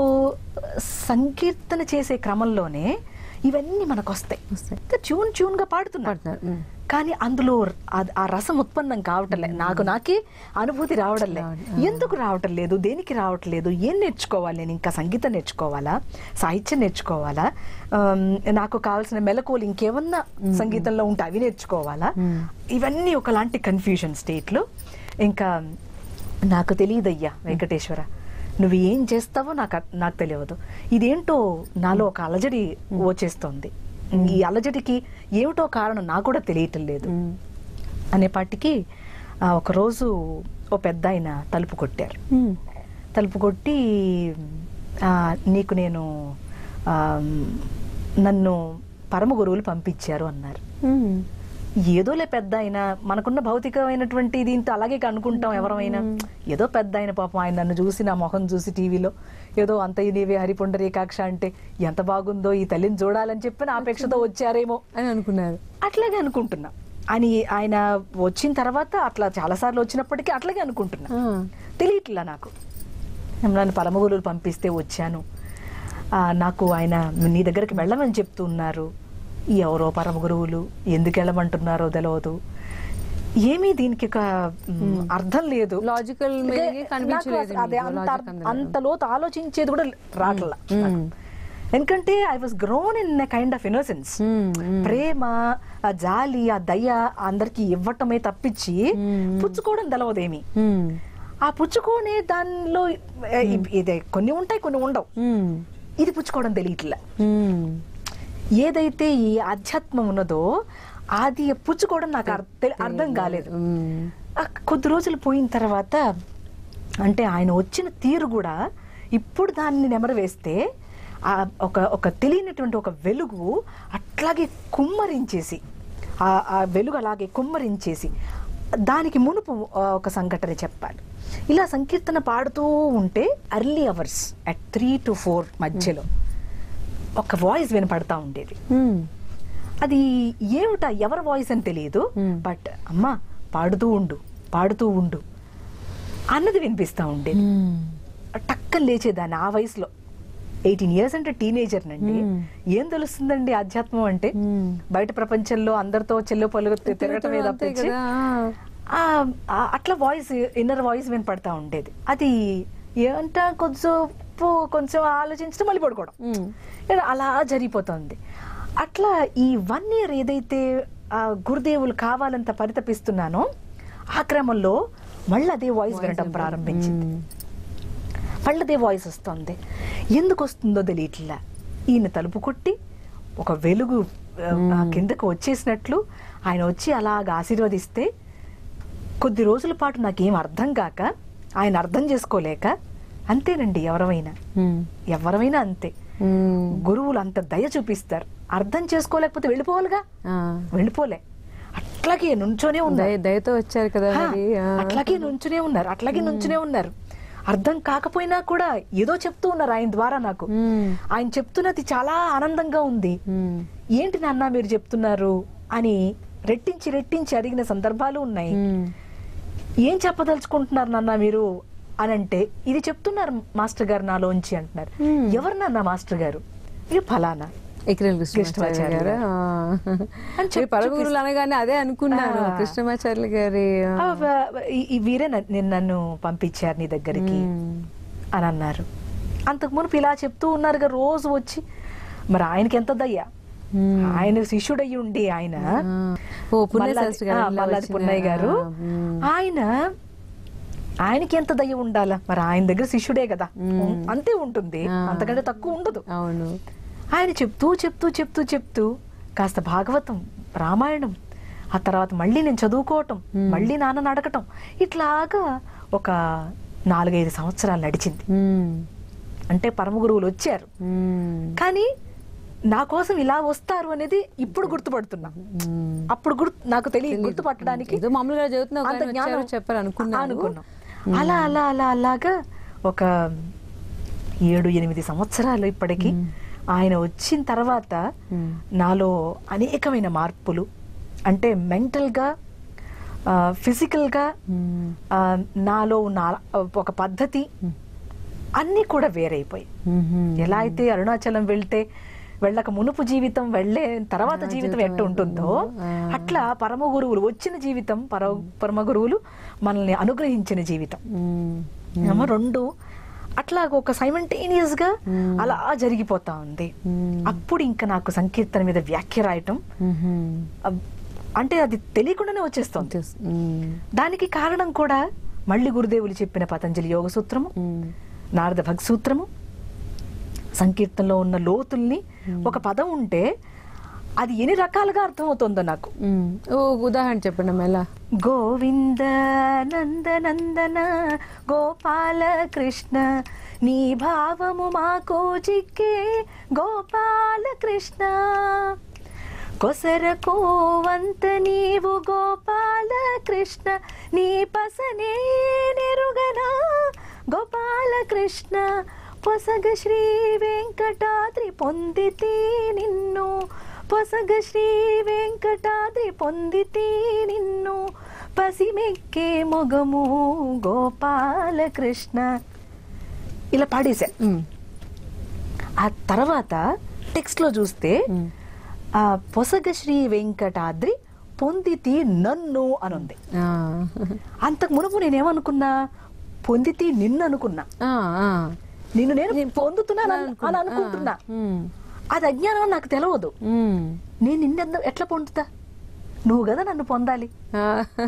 సంకీర్తన చేసే క్రమంలోనే ఇవన్నీ మనకు వస్తాయి వస్తాయి. ట్యూన్ ట్యూన్ గా పాడుతున్నారు పాడుతున్నారు. మ్. కానీ అందులో ఆ- ఆ రసం ఉత్పన్నం కావటం నాకు నాకే అనుభూతి రావడం లేదు ఎందుకు రావటం లేదు దేనికి రావటం లేదు ఏం నేర్చుకోవాలి నేను ఇంకా సంగీతం నేర్చుకోవాలా సాహిత్యం నేర్చుకోవాలా ఆమ్, నాకు కావాల్సిన మెలకువలు ఇంకేమన్నా సంగీతంలో ఉంటే అవి నేర్చుకోవాలా ఇవన్నీ ఒకలాంటి కన్ఫ్యూజన్ స్టేట్లో ఇంకా నాకు తెలియదయ్యా వెంకటేశ్వర నువ్వు ఏం చేస్తావో నాకు అర్- నాకు తెలియదు ఇదేంటో నాలో ఒక అలజడి వచ్చేస్తోంది ఈ అలజడికి ఏమిటో కారణం నాకు కూడా తెలియటం లేదు అనేపాటికి ఆ, ఒకరోజు ఓ పెద్ద ఆయన తలుపు కొట్టారు మ్. తలుపు కొట్టి ఆ, నీకు నేను ఆ, నన్ను పరమ గురువులు పంపించారు అన్నారు మ్. ఏదోలే పెద్ద ఆయన మనకున్న భౌతికమైనటువంటి దీంతో అలాగే అనుకుంటాం ఎవరమైనా ఏదో పెద్ద ఆయన పాపం ఆయన నన్ను చూసి నా మొహం చూసి టీవీలో ఏదో అంత నీవే హరిపుండరీకాక్ష అంటే ఎంత బాగుందో ఈ తల్లిని చూడాలని చెప్పి నా అపేక్షతో వచ్చారేమో అని అనుకున్నారు అట్లాగే అనుకుంటున్నా అని ఆయన వచ్చిన తర్వాత అట్లా చాలాసార్లు వచ్చినప్పటికీ అట్లాగే అనుకుంటున్నా ఆ. తెలియట్లా నాకు నన్ను పరమగురువులు పంపిస్తే వచ్చాను ఆ, నాకు ఆయన నీ దగ్గరికి వెళ్ళమని చెప్తున్నారు ఎవరో పరమ గురువులు ఎందుకు వెళ్ళమంటున్నారో తెలియదు ఏమీ దీనికి ఒక మ్, అర్థం లేదు Logical meaning ఏ కనిపించలేదు నాకు అదే మీకు, అంత logic అందులో. అంత లోతు ఆలోచించేది కూడా రావట్లా నాకు. ఎందుకంటే I was grown in kind of innocence మ్, మ్. ప్రేమ ఆ జాలి ఆ దయ అందరికి ఇవ్వటమే తప్పించి పుచ్చుకోవడం తెలవదేమి మ్. ఆ పుచ్చుకోనే దానిలో ఏ, ఇదే కొన్ని ఉంటాయి కొన్ని ఉండవు మ్. ఇది పుచ్చుకోవడం తెలియట్లే మ్. ఏదైతే ఈ ఆధ్యాత్మం ఉన్నదో అది పుచ్చుకోవడం నాకు అర్థ- అర్థం కాలేదు మ్. ఆ కొద్ది రోజులు పోయిన తర్వాత అంటే ఆయన వచ్చిన తీరు కూడా ఇప్పుడు దాన్ని నెమరు వేస్తే ఆ ఒక ఒక తెలియనటువంటి ఒక వెలుగు అట్లాగే కుమ్మరించేసి ఆ ఆ వెలుగు అలాగే కుమ్మరించేసి దానికి మునుపు ఆ, ఒక సంఘటన చెప్పాలి ఇలా సంకీర్తన పాడుతూ ఉంటే early hours at three to four మధ్యలో ఒక వాయిస్ వినపడతా ఉండేది మ్. అది ఏమిటా ఎవరి వాయిస్ అని తెలియదు Hmm. బట్ అమ్మా పాడుతూ ఉండు పాడుతూ ఉండు అన్నది వినిపిస్తా ఉండేది మ్. టక్కన లేచేదాన్ని ఆ వయసులో ఎయిటీన్ ఇయర్స్ అంటే టీనేజర్ నండి Hmm. ఏం తెలుస్తుందండి ఆధ్యాత్మం అంటే Hmm. బయట ప్రపంచంలో అందరితో చెల్లు పలుగు తిరగటమే అంతే తప్పించి కదా. ఆ, ఆ, అట్లా వాయిస్ ఇన్నర్ వాయిస్ వినపడతా ఉండేది అది ఏంట కొంచెంసేపు కొంచెం ఆలోచించడం మళ్ళీ పడుకోవడం మ్. ఇలా అలా జరిగిపోతుంది అట్లా ఈ వన్ ఇయర్ ఏదైతే ఆ గురుదేవులు కావాలంత పరితపిస్తున్నానో ఆ క్రమంలో మళ్ళీ అదే వాయిస్ వినడం ప్రారంభించింది మ్. మళ్ళీ అదే వాయిస్ వస్తుంది ఎందుకు వస్తుందో తెలియట్లా ఈయన తలుపు కొట్టి ఒక వెలుగు ఆ, ఆ కిందకు వచ్చేసినట్లు ఆయన వచ్చి అలాగ ఆశీర్వదిస్తే కొద్ది రోజుల పాటు నాకేం అర్థం కాక ఆయన అర్థం చేసుకోలేక అంతేనండి ఎవరమైనా మ్. ఎవరమైనా అంతే మ్మ్. గురువులు అంత దయ చూపిస్తారు అర్థం చేసుకోలేకపోతే వెళ్ళిపోవాలిగా ఆ. వెళ్ళిపోలే అట్లాగే నుంచోనే ఉన్నారు దయ దయతో వచ్చారు కదా హా, మరి ఆ. అట్లాగే నుంచునే ఉన్నారు అట్లాగే నుంచునే ఉన్నారు అర్థం కాకపోయినా కూడా ఏదో చెప్తూ ఉన్నారు ఆయన ద్వారా నాకు మ్మ్. ఆయన చెప్తున్నది చాలా ఆనందంగా ఉంది మ్మ్. ఏంటి నాన్న మీరు చెప్తున్నారు అని రెట్టించి రెట్టించి అడిగిన సందర్భాలు ఉన్నాయి మ్మ్. ఏం చెప్పదలుచుకుంటున్నారు నాన్న మీరు అని అంటే ఇది చెప్తున్నారు మాస్టర్ గారు నాలోంచి అంటున్నారు Hmm. ఎవరు నాన్న మాస్టర్ గారు ఇది ఫలానా ఎక్కిరెల్ కృష్ణమాచార్య కృష్ణమాచార్య గారు గారు. అని చెప్పి పరగురులు అనగానే అదే అనుకున్నాను ఆ. కృష్ణమాచార్య గారి ఆ. ఆ, వ- ఈ- ఈ వీరే న- నిన్న నన్ను పంపించారు నీ దగ్గరికి మ్మ్. అని అన్నారు అంతకు మునుపు ఇలా చెప్తూ ఉన్నారుగా రోజు వచ్చి మరి ఆయనకి ఎంత దయ్యా మ్మ్. ఆయన శిష్యుడయ్యి ఉండి ఆయన ఆ. ఓ పుణ్య మల్లాది- శాస్త్రి గారు ఆ, ఇలా మల్లాది వచ్చిన- పున్నయ్య గారు ఆ, మ్మ్. ఆయన ఆయనకి ఎంత దయ్య ఉండాలా మరి ఆయన దగ్గర శిష్యుడే కదా మ్మ్. అంతే ఉంటుంది ఆ. అంతకంటే తక్కువ ఉండదు అవును ఆయన చెప్తూ చెప్తూ చెప్తూ చెప్తూ కాస్త భాగవతం రామాయణం ఆ తర్వాత మళ్ళీ నేను చదువుకోవటం మళ్ళీ నాన్నని అడగటం ఇట్లాగా ఒక నాలుగైదు సంవత్సరాలు నడిచింది మ్మ్. అంటే పరమ గురువులు వచ్చారు మ్మ్. కానీ నా కోసం ఇలా వస్తారు అనేది ఇప్పుడు గుర్తుపడుతున్నా మ్మ్. అప్పుడు గుర్తు నాకు తెలియదు గుర్తుపట్టడానికి ఏదో మామూలుగా చదువుతున్నావు అంత కానీ జ్ఞానం వచ్చారు చెప్పారు అనుకున్నాను అనుకున్నాం అలా అలా అలా అలాగా ఒక ఏడు ఎనిమిది సంవత్సరాలు ఇప్పటికి ఆయన వచ్చిన తర్వాత మ్మ్. నాలో అనేకమైన మార్పులు అంటే మెంటల్గా ఫిజికల్గా మ్మ్. నాలో ఉన్న ఒక పద్ధతి అన్నీ కూడా వేరైపోయాయి మ్మ్. ఎలా అయితే అరుణాచలం వెళ్తే వెళ్ళక మునుపు జీవితం వెళ్ళే తర్వాత జీవితం ఎట్టు ఉంటుందో అట్లా పరమ గురువులు వచ్చిన జీవితం పర పరమ గురువులు మనల్ని అనుగ్రహించిన జీవితం మ్మ్. ఏమో రెండు అట్లా ఒక సైమంటేనియస్ గా అలా జరిగిపోతా ఉంది మ్మ్. అప్పుడు ఇంకా నాకు సంకీర్తన మీద వ్యాఖ్య రాయటం మ్మ్. అబ్- అంటే అది తెలియకుండానే వచ్చేస్తుంది తెలుసు. మ్మ్. దానికి కారణం కూడా మళ్ళీ గురుదేవులు చెప్పిన పతంజలి యోగ సూత్రము మ్మ్. నారద భగ్ సూత్రము సంకీర్తనలో ఉన్న లోతుల్ని ఒక పదం ఉంటే అది ఎన్ని రకాలుగా అర్థమవుతుందో నాకు మ్మ్. ఓ ఉదాహరణ చెప్పండి అమ్మ ఎలా గోవింద నందనందన గోపాల కృష్ణ నీ భావము మాకు చిక్కే గోపాల కృష్ణ కొసరకు వంత నీవు గోపాల కృష్ణ నీ పసనే నెరుగనా గోపాల కృష్ణ పొసగ శ్రీ వెంకటాద్రి పొందితే నిన్ను పొసగ శ్రీ వెంకటాద్రి పొందితే నిన్ను పసిమెక్కే మొగము గోపాల కృష్ణ ఇలా పాడేశా మ్మ్. ఆ తర్వాత టెక్స్ట్ లో చూస్తే మ్మ్. ఆ పొసగ శ్రీ వెంకటాద్రి పొందితి నన్ను అనుంది ఆ. అంతకు మునుపు నేనేమనుకున్నా పొందితి నిన్ను అనుకున్నా ఆ, ఆ. నిన్ను నేను పొందుతున్నాను అని అని అనుకుంటున్నా మ్మ్. అది అజ్ఞానం అని నాకు తెలియదు మ్మ్. నేను నిన్నెందు ఎట్లా పొందుతా నువ్వు కదా నన్ను పొందాలి ఆ.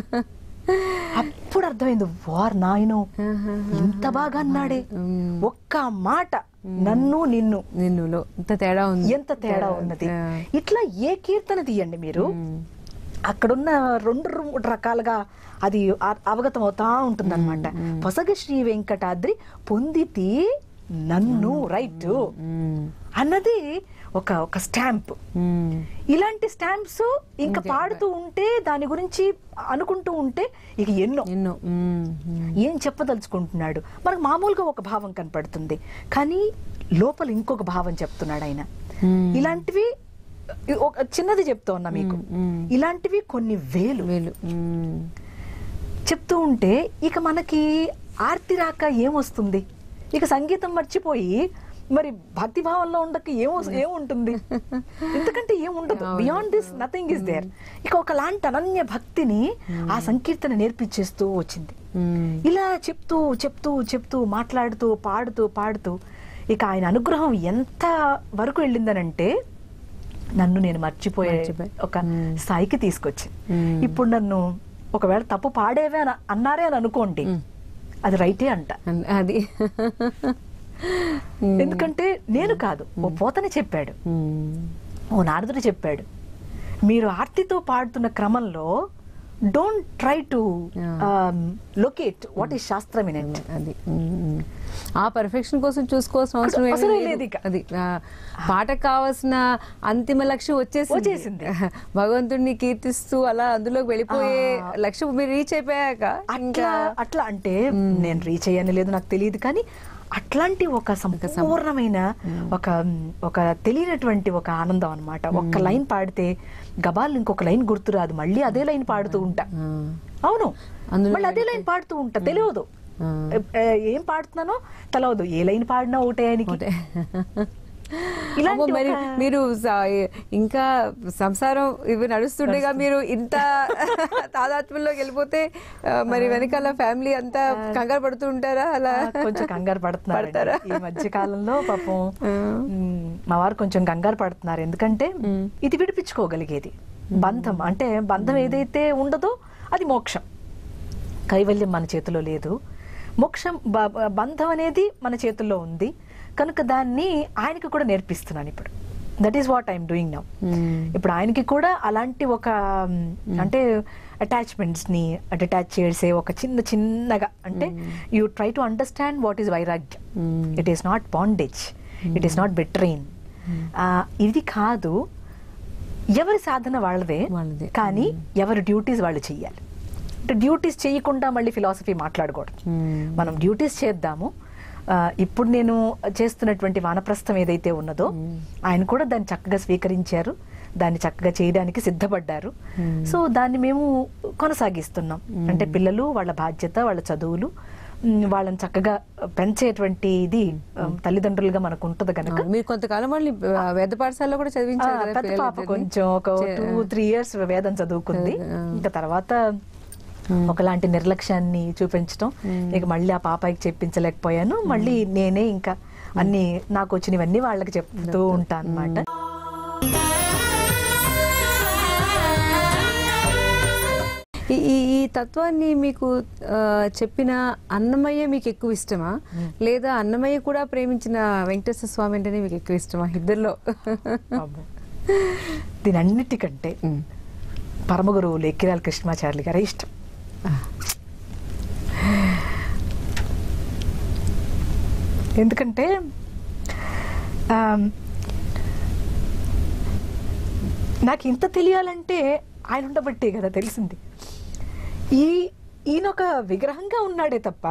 అప్పుడు అర్థమైంది వార్ నాయను ఆహా. ఇంత బాగా అన్నాడే మ్మ్. ఒక్క మాట నన్ను నిన్ను నిన్నులో ఇంత తేడా ఉంది ఎంత తేడా ఉన్నది ఆ. ఇట్లా ఏ కీర్తన తీయండి మీరు మ్మ్. అక్కడున్న రెండు రు- రకాలుగా అది అ- అవగతం అవుతా ఉంటుంది అనమాట పొసగ శ్రీ వెంకటాద్రి పొందితి నన్ను రైట్ మ్మ్. అన్నది ఒక ఒక స్టాంప్ మ్మ్. ఇలాంటి స్టాంప్స్ ఇంకా పాడుతూ ఉంటే దాని గురించి అనుకుంటూ ఉంటే ఇక ఎన్నో ఎన్నో మ్మ్. మ్మ్. ఏం చెప్పదలుచుకుంటున్నాడు మనకు మామూలుగా ఒక భావం కనపడుతుంది కానీ లోపల ఇంకొక భావం చెప్తున్నాడు ఆయన మ్మ్. ఇలాంటివి ఒక చిన్నది చెప్తా ఉన్నా మీకు మ్మ్. ఇలాంటివి కొన్ని వేలు వేలు మ్మ్. చెప్తూ ఉంటే ఇక మనకి ఆర్తి రాక ఏమొస్తుంది ఇక సంగీతం మర్చిపోయి మరి భక్తి భావంలో ఉండక ఏమో ఏముంటుంది ఎందుకంటే ఏముండదు beyond this nothing is there ఇక ఒకలాంటి అనన్య భక్తిని ఆ సంకీర్తన నేర్పించేస్తూ వచ్చింది మ్మ్. ఇలా చెప్తూ చెప్తూ చెప్తూ మాట్లాడుతూ పాడుతూ పాడుతూ ఇక ఆయన అనుగ్రహం ఎంత వరకు వెళ్ళిందనంటే నన్ను నేను మర్చిపోయే మర్చిపోయి. ఒక మ్మ్. స్థాయికి తీసుకొచ్చి మ్మ్. ఇప్పుడు నన్ను ఒకవేళ తప్పు పాడేవే అని అన్నారే అని అనుకోండి మ్మ్. అది రైటే అంట అన్- అది ఎందుకంటే నేను కాదు ఓ పోతని చెప్పాడు మ్మ్. ఓ నారదుడు చెప్పాడు మీరు ఆర్తితో పాడుతున్న క్రమంలో don't try to Yeah. Locate what is శాస్త్రం ఇన్ ఇట్ అది మ్మ్. ఆ పర్ఫెక్షన్ కోసం చూసుకోవాల్సిన అవసరం ఏమీ అవసరం లేదు. లేదు ఇక. అది ఆ, పాటకు కావాల్సిన అంతిమ లక్ష్యం వచ్చేసింది వచ్చేసింది. భగవంతుడిని కీర్తిస్తూ అలా అందులోకి వెళ్ళిపోయే లక్ష్యం మీరు రీచ్ అయిపోయాక అట్లా ఇంకా అట్లా అంటే నేను రీచ్ అయ్యాను లేదు నాకు తెలియదు కానీ అట్లాంటి ఒక సంపూర్ణమైన ఒక ఒక తెలియనటువంటి ఒక ఆనందం అన్నమాట ఒక్క లైన్ పాడితే గబాల్ ఇంకొక లైన్ గుర్తురాదు మళ్ళీ అదే లైన్ పాడుతూ ఉంటా ఆ, అవును అందులో మళ్ళీ అదే లైన్ పాడుతూ ఉంటా తెలియదు ఆ. ఏ- ఏ- ఏం పాడుతున్నానో తెలవదు ఏ లైన్ పాడినా ఒకటే ఆయనకి ఒకటే. ఇలాంటి అమ్మో, మరి ఒక- మీరు స- ఇంకా సంసారం ఇవి నడుస్తుండగా మీరు ఇంత తాదాత్మ్యంలోకి వెళ్ళిపోతే ఆ, మరి వెనకాల ఫ్యామిలీ అంతా కంగారు పడుతూ ఉంటారా అలా ఆ, కొంచెం కంగారు పడుతున్నారు పడతారా? ఈ మధ్య కాలంలో పాపం మ్, మా వారు కొంచెం కంగారు పడుతున్నారు ఎందుకంటే ఇది విడిపించుకోగలిగేది బంధం అంటే బంధం ఏదైతే ఉండదో అది మోక్షం కైవల్యం మన చేతిలో లేదు మోక్షం బ- బ- బంధం అనేది మన చేతుల్లో ఉంది కనుక దాన్ని ఆయనకి కూడా నేర్పిస్తున్నాను ఇప్పుడు that is what I'm doing now ఇప్పుడు ఆయనకి కూడా అలాంటి ఒక మ్, అంటే అటాచ్మెంట్స్ ని అటాచ్ చేసే ఒక చిన్న చిన్నగా అంటే you try to understand what is వైరాగ్యం it is not bondage it is not betraying ఇది కాదు ఎవరి సాధన వాళ్ళదే వాళ్ళదే. కానీ ఎవరి డ్యూటీస్ వాళ్ళు చెయ్యాలి అంటే డ్యూటీస్ చేయకుండా మళ్ళీ ఫిలాసఫీ మాట్లాడకూడదు మనం డ్యూటీస్ చేద్దాము ఆ, ఇప్పుడు నేను చేస్తున్నటువంటి వానప్రస్థం ఏదైతే ఉన్నదో ఆయన కూడా దాన్ని చక్కగా స్వీకరించారు దాన్ని చక్కగా చేయడానికి సిద్ధపడ్డారు సో దాన్ని మేము కొనసాగిస్తున్నాం అంటే పిల్లలు వాళ్ళ బాధ్యత వాళ్ళ చదువులు ఉమ్, వాళ్ళని చక్కగా పెంచేటువంటి ఇది ఆ, తల్లిదండ్రులుగా మనకు ఉంటుంది కనుక అవును. మీరు కొంతకాలం వాళ్ళని ఆ, వేద పాఠశాలలో కూడా ఆ, చదివించారు కదా పెద్ద పాప పిల్లలిద్దరిని? కొంచెం ఒక చే- టూ త్రీ ఇయర్స్ వేదం చదువుకుంది ఆ. ఇంకా తర్వాత ఒకలాంటి నిర్లక్ష్యాన్ని చూపించడం ఇక మళ్ళీ ఆ పాపకి చెప్పించలేకపోయాను మళ్ళీ నేనే ఇంకా అన్ని నాకు వచ్చినవన్నీ వాళ్ళకి చెప్తూ ఉంటాను అనమాట ఈ ఈ- ఈ తత్వాన్ని మీకు ఆ, చెప్పిన అన్నమయ్య మీకు ఎక్కువ ఇష్టమా లేదా అన్నమయ్య కూడా ప్రేమించిన వెంకటేశ్వర స్వామి అంటేనే మీకు ఎక్కువ ఇష్టమా ఇద్దరిలో దీని అన్నిటికంటే పరమ గురువులు ఎక్కిరాల కృష్ణమాచార్యులు గారే ఇష్టం ఎందుకంటే ఆమ్, నాకు ఇంత తెలియాలంటే ఆయన ఉండబట్టే కదా తెలిసింది ఈ ఈయన ఒక విగ్రహంగా ఉన్నాడే తప్ప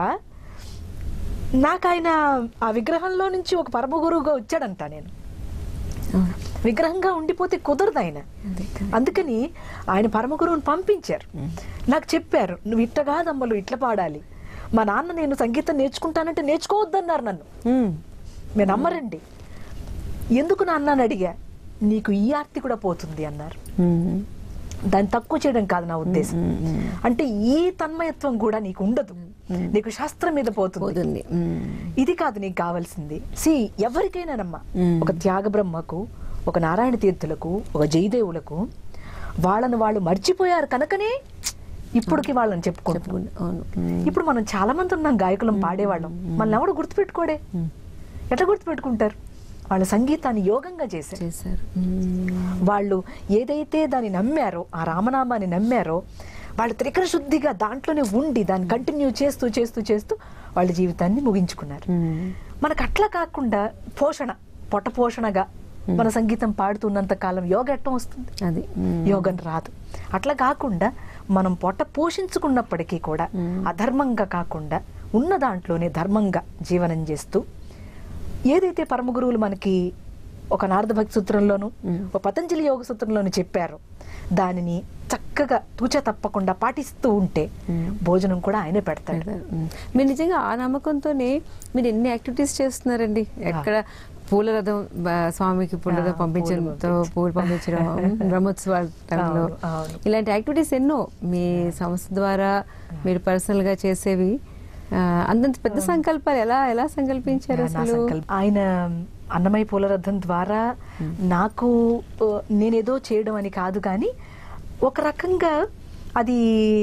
నాకు ఆయన ఆ విగ్రహంలో నుంచి ఒక పరమ గురువుగా వచ్చాడంట నేను విగ్రహంగా ఉండిపోతే కుదరదు ఆయన అందుకని ఆయన పరమ గురువుని పంపించారు నాకు చెప్పారు నువ్వు ఇట్ట కాదమ్మలు ఇట్లా పాడాలి మా నాన్న నేను సంగీతం నేర్చుకుంటానంటే నేర్చుకోవద్దన్నారు నన్ను మ్మ్. మీరు నమ్మరండి ఎందుకు నాన్న అని అడిగా నీకు ఈ ఆర్తి కూడా పోతుంది అన్నారు మ్మ్. దాన్ని తక్కువ చేయడం కాదు నా ఉద్దేశం అంటే ఈ తన్మయత్వం కూడా నీకు ఉండదు నీకు శాస్త్రం మీద పోతుంది పోతుంది మ్మ్. ఇది కాదు నీకు కావాల్సింది సి ఎవరికైనానమ్మా ఒక త్యాగ బ్రహ్మకు ఒక నారాయణ తీర్థులకు ఒక జయదేవులకు వాళ్ళను వాళ్ళు మర్చిపోయారు కనుకనే ఇప్పటికి వాళ్ళని చెప్పుకుంటున్నాం అవును మ్మ్. ఇప్పుడు మనం చాలా మంది ఉన్నాం గాయకులం పాడేవాళ్ళం మనల్ని ఎవడు గుర్తుపెట్టుకోడే ఎట్లా గుర్తుపెట్టుకుంటారు వాళ్ళ సంగీతాన్ని యోగంగా చేశారు చేశారు మ్మ్. వాళ్ళు ఏదైతే దాన్ని నమ్మారో ఆ రామనామాన్ని నమ్మారో వాళ్ళు త్రికర శుద్ధిగా దాంట్లోనే ఉండి దాన్ని కంటిన్యూ చేస్తూ చేస్తూ చేస్తూ వాళ్ళ జీవితాన్ని ముగించుకున్నారు మ్మ్. మనకు అట్లా కాకుండా పోషణ పొట్ట పోషణగా మన సంగీతం పాడుతున్నంత కాలం యోగ ఎట్టం వస్తుంది అది మ్మ్. యోగం రాదు అట్లా కాకుండా మనం పొట్ట పోషించుకున్నప్పటికీ కూడా అధర్మంగా కాకుండా ఉన్న దాంట్లోనే ధర్మంగా జీవనం చేస్తూ ఏదైతే పరమ గురువులు మనకి ఒక నారద భక్తి సూత్రంలోను ఒక పతంజలి యోగ సూత్రంలోను చెప్పారో దానిని చక్కగా తూచ తప్పకుండా పాటిస్తూ ఉంటే భోజనం కూడా ఆయనే పెడతాడు పెడతారు. మ్మ్. మీరు నిజంగా ఆ నమ్మకంతోనే మీరు ఎన్ని యాక్టివిటీస్ చేస్తున్నారండి ఎక్కడ పూల రథం బ- స్వామికి పూల రథం ఆ, పంపించడంతో పూలు పూలు పంపించడం బ్రహ్మోత్సవాల టైంలో అవును, అవును. ఇలాంటి యాక్టివిటీస్ ఎన్నో మీ సంస్థ ద్వారా మీరు పర్సనల్ గా చేసేవి ఆ, అంతంత పెద్ద సంకల్పాలు ఎలా ఎలా సంకల్పించారు నా అసలు సంకల్పం. ఆయన అన్నమయ్య పూలరథం ద్వారా నాకు ఆ, నేనేదో చేయడం అని కాదు కానీ ఒక రకంగా అది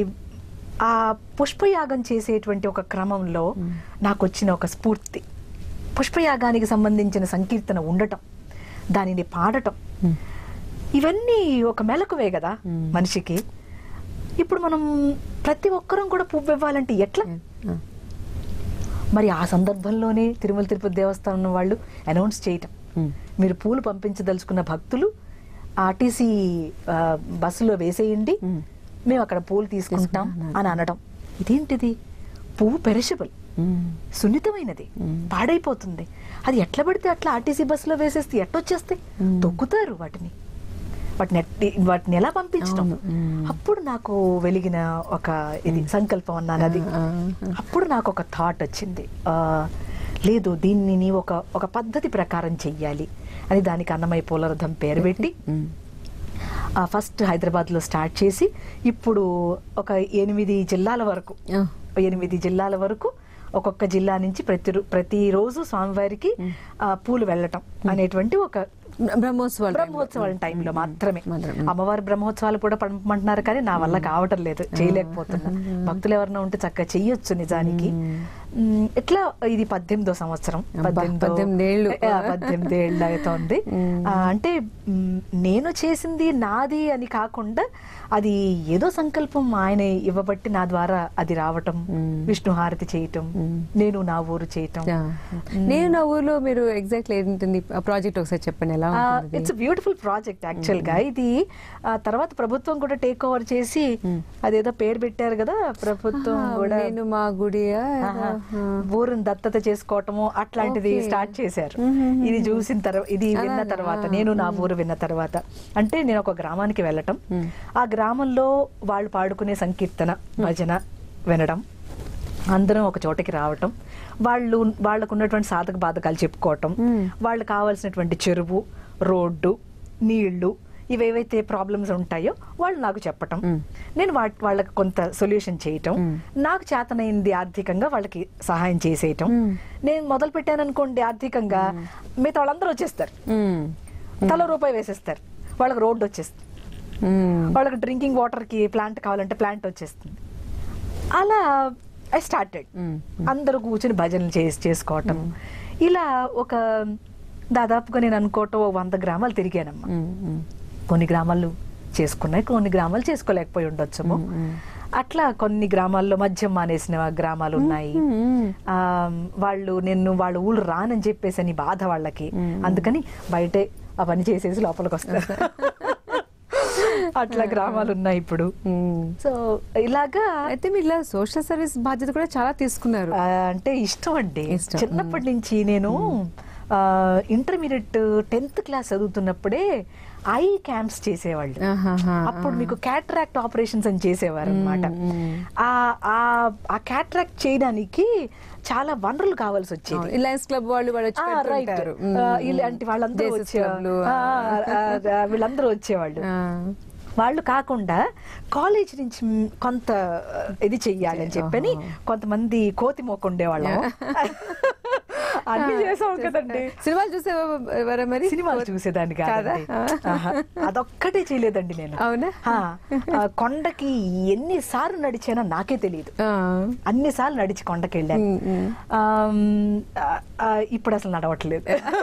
ఆ పుష్పయాగం చేసేటువంటి ఒక క్రమంలో నాకు వచ్చిన ఒక స్ఫూర్తి పుష్పయాగానికి సంబంధించిన సంకీర్తన ఉండటం దానిని పాడటం ఇవన్నీ ఒక మెలకువే కదా మనిషికి ఇప్పుడు మనం ప్రతి ఒక్కరం కూడా పువ్వు ఇవ్వాలంటే ఎట్లా ఆ. మరి ఆ సందర్భంలోనే తిరుమల తిరుపతి దేవస్థానం వాళ్ళు అనౌన్స్ చేయటం ఉమ్. మీరు పూలు పంపించదలుచుకున్న భక్తులు ఆర్టీసీ ఆ, బస్సులో వేసేయండి మ్మ్. మేము అక్కడ పూలు తీసుకుంటాం తీసుకుంటాం. అని అనడం ఇదేంటిది పువ్వు పెరిషబుల్ ఉమ్. సున్నితమైనది మ్మ్. పాడైపోతుంది అది ఎట్లా పడితే అట్లా ఆర్టీసీ బస్సులో వేసేస్తే ఎట్టొచ్చేస్తాయి మ్మ్. తొక్కుతారు వాటిని వాటిని ఎట్టి- వాటిని ఎలా పంపించడం అవును. మ్మ్. అప్పుడు నాకు వెలిగిన ఒక ఇది సంకల్పం అన్నాను అది ఆ, ఆ. అప్పుడు నాకు ఒక థాట్ వచ్చింది ఆ, లేదు దీన్ని నీ ఒక ఒక పద్ధతి ప్రకారం చెయ్యాలి అని దానికి అన్నమయ్య పూలరథం పేరు పెట్టి ఉమ్. ఆ ఫస్ట్ హైదరాబాద్లో స్టార్ట్ చేసి ఇప్పుడు ఒక ఎనిమిది జిల్లాల వరకు ఆ. ఎనిమిది జిల్లాల వరకు ఒక్కొక్క జిల్లా నుంచి ప్రతి ప్రతిరోజు స్వామివారికి ఆ, పూలు వెళ్ళటం అనేటువంటి ఒక బ్రహ్మోత్సవాలు బ్రహ్మోత్సవాల టైంలో మాత్రమే మాత్రమే. అమ్మవారి బ్రహ్మోత్సవాలు కూడా పంపమంటున్నారు కానీ నా వల్ల కావటం లేదు చేయలేకపోతున్నా భక్తులు ఎవరైనా ఉంటే చక్కగా చెయ్యొచ్చు నిజానికి మ్, ఇట్లా ఇది పద్దెనిమిదో సంవత్సరం అబ్బా, పద్దెనిమిదో- పద్దెనిమిదేళ్ళు. ఆ, పద్దెనిమిది ఏళ్ళు అవుతోంది ఆ, అంటే మ్, నేను చేసింది నాది అని కాకుండా అది ఏదో సంకల్పం ఆయన ఇవ్వబట్టి నా ద్వారా అది రావటం విష్ణు హారతి చేయటం నేను నా ఊరు చేయటం యా. నేను నా ఊర్లో మీరు ఎగ్జాక్ట్లీ ఏంటుంది ఆ ప్రాజెక్ట్ ఒకసారి చెప్పండి ఎలా ఉంటుంది ఇట్స్ బ్యూటిఫుల్ ప్రాజెక్ట్ యాక్చువల్ గా ఇది ఆ తర్వాత ప్రభుత్వం కూడా టేక్ ఓవర్ చేసి అదేదో పేరు పెట్టారు కదా ప్రభుత్వం ఆహా, కూడా నేను మా గుడియా ఆహా, ఊరుని దత్తత చేసుకోవటము అట్లాంటిది Okay. స్టార్ట్ చేశారు ఇది చూసిన తర్వాత ఇది విన్న అలాగా. తర్వాత నేను నా ఊరు విన్న తర్వాత అంటే నేను ఒక గ్రామానికి వెళ్ళటం ఆ గ్రామంలో వాళ్ళు పాడుకునే సంకీర్తన భజన వినడం అందరం ఒక చోటకి రావటం వాళ్ళు వాళ్ళకు ఉన్నటువంటి సాధక బాధకాలు చెప్పుకోవటం వాళ్ళకి కావాల్సినటువంటి చెరువు రోడ్డు నీళ్లు ఇవేవైతే ప్రాబ్లమ్స్ ఉంటాయో వాళ్ళు నాకు చెప్పటం నేను వా వాళ్ళకి కొంత సొల్యూషన్ చేయటం నాకు చేతనైంది ఆర్థికంగా వాళ్ళకి సహాయం చేసేయటం నేను మొదలు పెట్టాను అనుకోండి ఆర్థికంగా మిగతా వాళ్ళందరూ వచ్చేస్తారు మ్మ్. తల రూపాయి వేసేస్తారు వాళ్ళకి రోడ్డు వచ్చేస్తుంది మ్మ్. వాళ్ళకి డ్రింకింగ్ వాటర్ కి ప్లాంట్ కావాలంటే ప్లాంట్ వచ్చేస్తుంది అలా ఐ స్టార్టెడ్ అందరూ కూర్చుని భజనలు చేసి చేసుకోవటం ఇలా ఒక దాదాపుగా నేను అనుకోవటం ఓ వంద గ్రామాలు తిరిగానమ్మా మ్మ్. మ్మ్. కొన్ని గ్రామాలు చేసుకున్నాయి కొన్ని గ్రామాలు చేసుకోలేకపోయి ఉండొచ్చేమో అట్లా కొన్ని గ్రామాల్లో మద్యం మానేసిన గ్రామాలు ఉన్నాయి ఆ, వాళ్ళు నేను వాళ్ళ ఊళ్ళు రానని చెప్పేసి అని బాధ వాళ్ళకి అందుకని బయటే ఆ పని చేసేసి లోపలికి వస్తారు అట్లా గ్రామాలు ఉన్నాయి ఇప్పుడు మ్మ్. సో ఇలాగా అయితే మీరు ఇలా సోషల్ సర్వీస్ బాధ్యత కూడా చాలా తీసుకున్నారు ఆ, అంటే ఇష్టం అండి ఇష్టం. చిన్నప్పటి నుంచి నేను ఇంటర్మీడియట్ టెన్త్ క్లాస్ చదువుతున్నప్పుడే ఐ క్యాంప్స్ చేసేవాళ్ళు ఆహాహా. అప్పుడు మీకు క్యాట్రాక్ట్ ఆపరేషన్స్ అని చేసేవారు అనమాట ఆ క్యాట్రాక్ట్ చేయడానికి చాలా వనరులు కావాల్సి వచ్చేది అవును. ఈ లయన్స్ క్లబ్ వాళ్ళు వాళ్ళు వచ్చి ఆ, రైట్ పెడుతుంటారు. ఆ, మ్మ్. ఇలాంటి వాళ్ళందరూ దేశస్ క్లబ్లు, వచ్చేవాళ్ళు ఆ. వీళ్ళందరూ వచ్చేవాళ్ళు ఆ. వాళ్ళు కాకుండా కాలేజ్ నుంచి మ్, కొంత ఆ, ఇది చెయ్యాలి అని చెప్పని కొంతమంది కోతి మోక ఉండేవాళ్ళం అన్ని చేసాం కదండి సినిమాలు చూసేవారా మరి సినిమాలు చూసేదాన్ని కాదండి కాదా? ఆహా. అదొక్కటే చేయలేదండి నేను అవునా? ఆ, ఆ, కొండకి ఎన్నిసార్లు నడిచానో నాకే తెలియదు ఆ. అన్నిసార్లు నడిచి కొండకి వెళ్ళాను ఉమ్, ఉమ్. ఆమ్, ఆ, ఆ, ఇప్పుడు అసలు నడవట్లేదు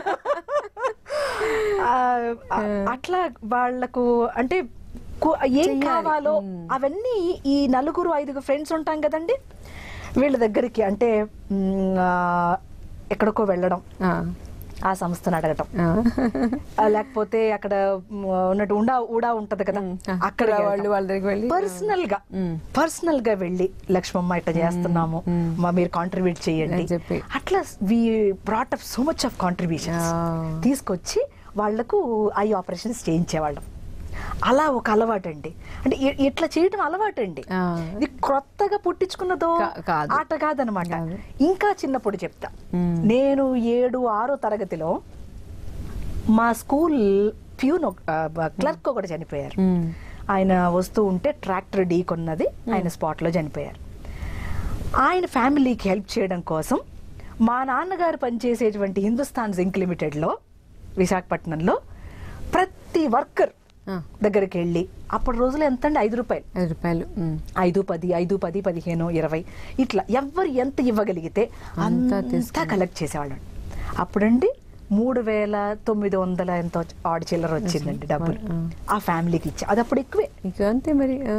ఆ, ఆ, అట్లా వాళ్లకు అంటే కు- ఏం చెయ్యాలి. కావాలో అవన్నీ ఈ నలుగురు ఐదుగురు ఫ్రెండ్స్ ఉంటాం కదండి వీళ్ళ దగ్గరికి అంటే మ్, ఆ, ఎక్కడికో వెళ్ళడం ఆ. ఆ సంస్థను అడగటం ఆ. ఆ, లేకపోతే అక్కడ మ్, ఉన్నట్టు ఉండా ఊడా ఉంటది కదా ఆ, అక్కడ వాళ్ళు వాళ్ళ దగ్గరికి వెళ్ళి, పర్సనల్ గా మ్. పర్సనల్ గా వెళ్ళి లక్ష్మమ్మ ఇట్లా చేస్తున్నాము మా మీరు కాంట్రిబ్యూట్ చేయండి అని చెప్పి. అట్లా we brought up so much of contribution ఆ. తీసుకొచ్చి వాళ్లకు ఐ ఆపరేషన్స్ చేయించేవాళ్ళం అలా ఒక అలవాటు అండి అంటే ఇ- ఇట్లా చేయడం అలవాటు అండి ఆ. ఇది క్రొత్తగా పుట్టించుకున్నదో కా- కాదు. ఆట కాదనమాట కాదు. ఇంకా చిన్నప్పుడు చెప్తా మ్. నేను ఏడు ఆరో తరగతిలో మా స్కూల్ ప్యూన్ క్లర్క్ ఒకటి చనిపోయారు ఉమ్. ఆయన వస్తూ ఉంటే ట్రాక్టర్ ఢీ కొన్నది ఆయన స్పాట్లో చనిపోయారు ఆయన ఫ్యామిలీకి హెల్ప్ చేయడం కోసం మా నాన్నగారు పనిచేసేటువంటి హిందుస్థాన్ జింక్ లిమిటెడ్లో విశాఖపట్నంలో ప్రతి వర్కర్ ఆ. దగ్గరికి వెళ్ళి అప్పటి రోజులు ఎంత అండి ఐదు రూపాయలు ఐదు రూపాయలు ఉమ్. ఐదు పది ఐదు పది పదిహేను ఇరవై ఇట్లా ఎవరు ఎంత ఇవ్వగలిగితే అంతా అంతా తీసుకుని. కలెక్ట్ చేసేవాళ్ళం అప్పుడండి మూడు వేల తొమ్మిది వందల ఎంతో ఆడి చిల్లర వచ్చిందండి డబ్బులు ఆ. ఆ ఫ్యామిలీకి ఇచ్చి అది అప్పుడు ఎక్కువే ఇక అంతే మరి ఆ.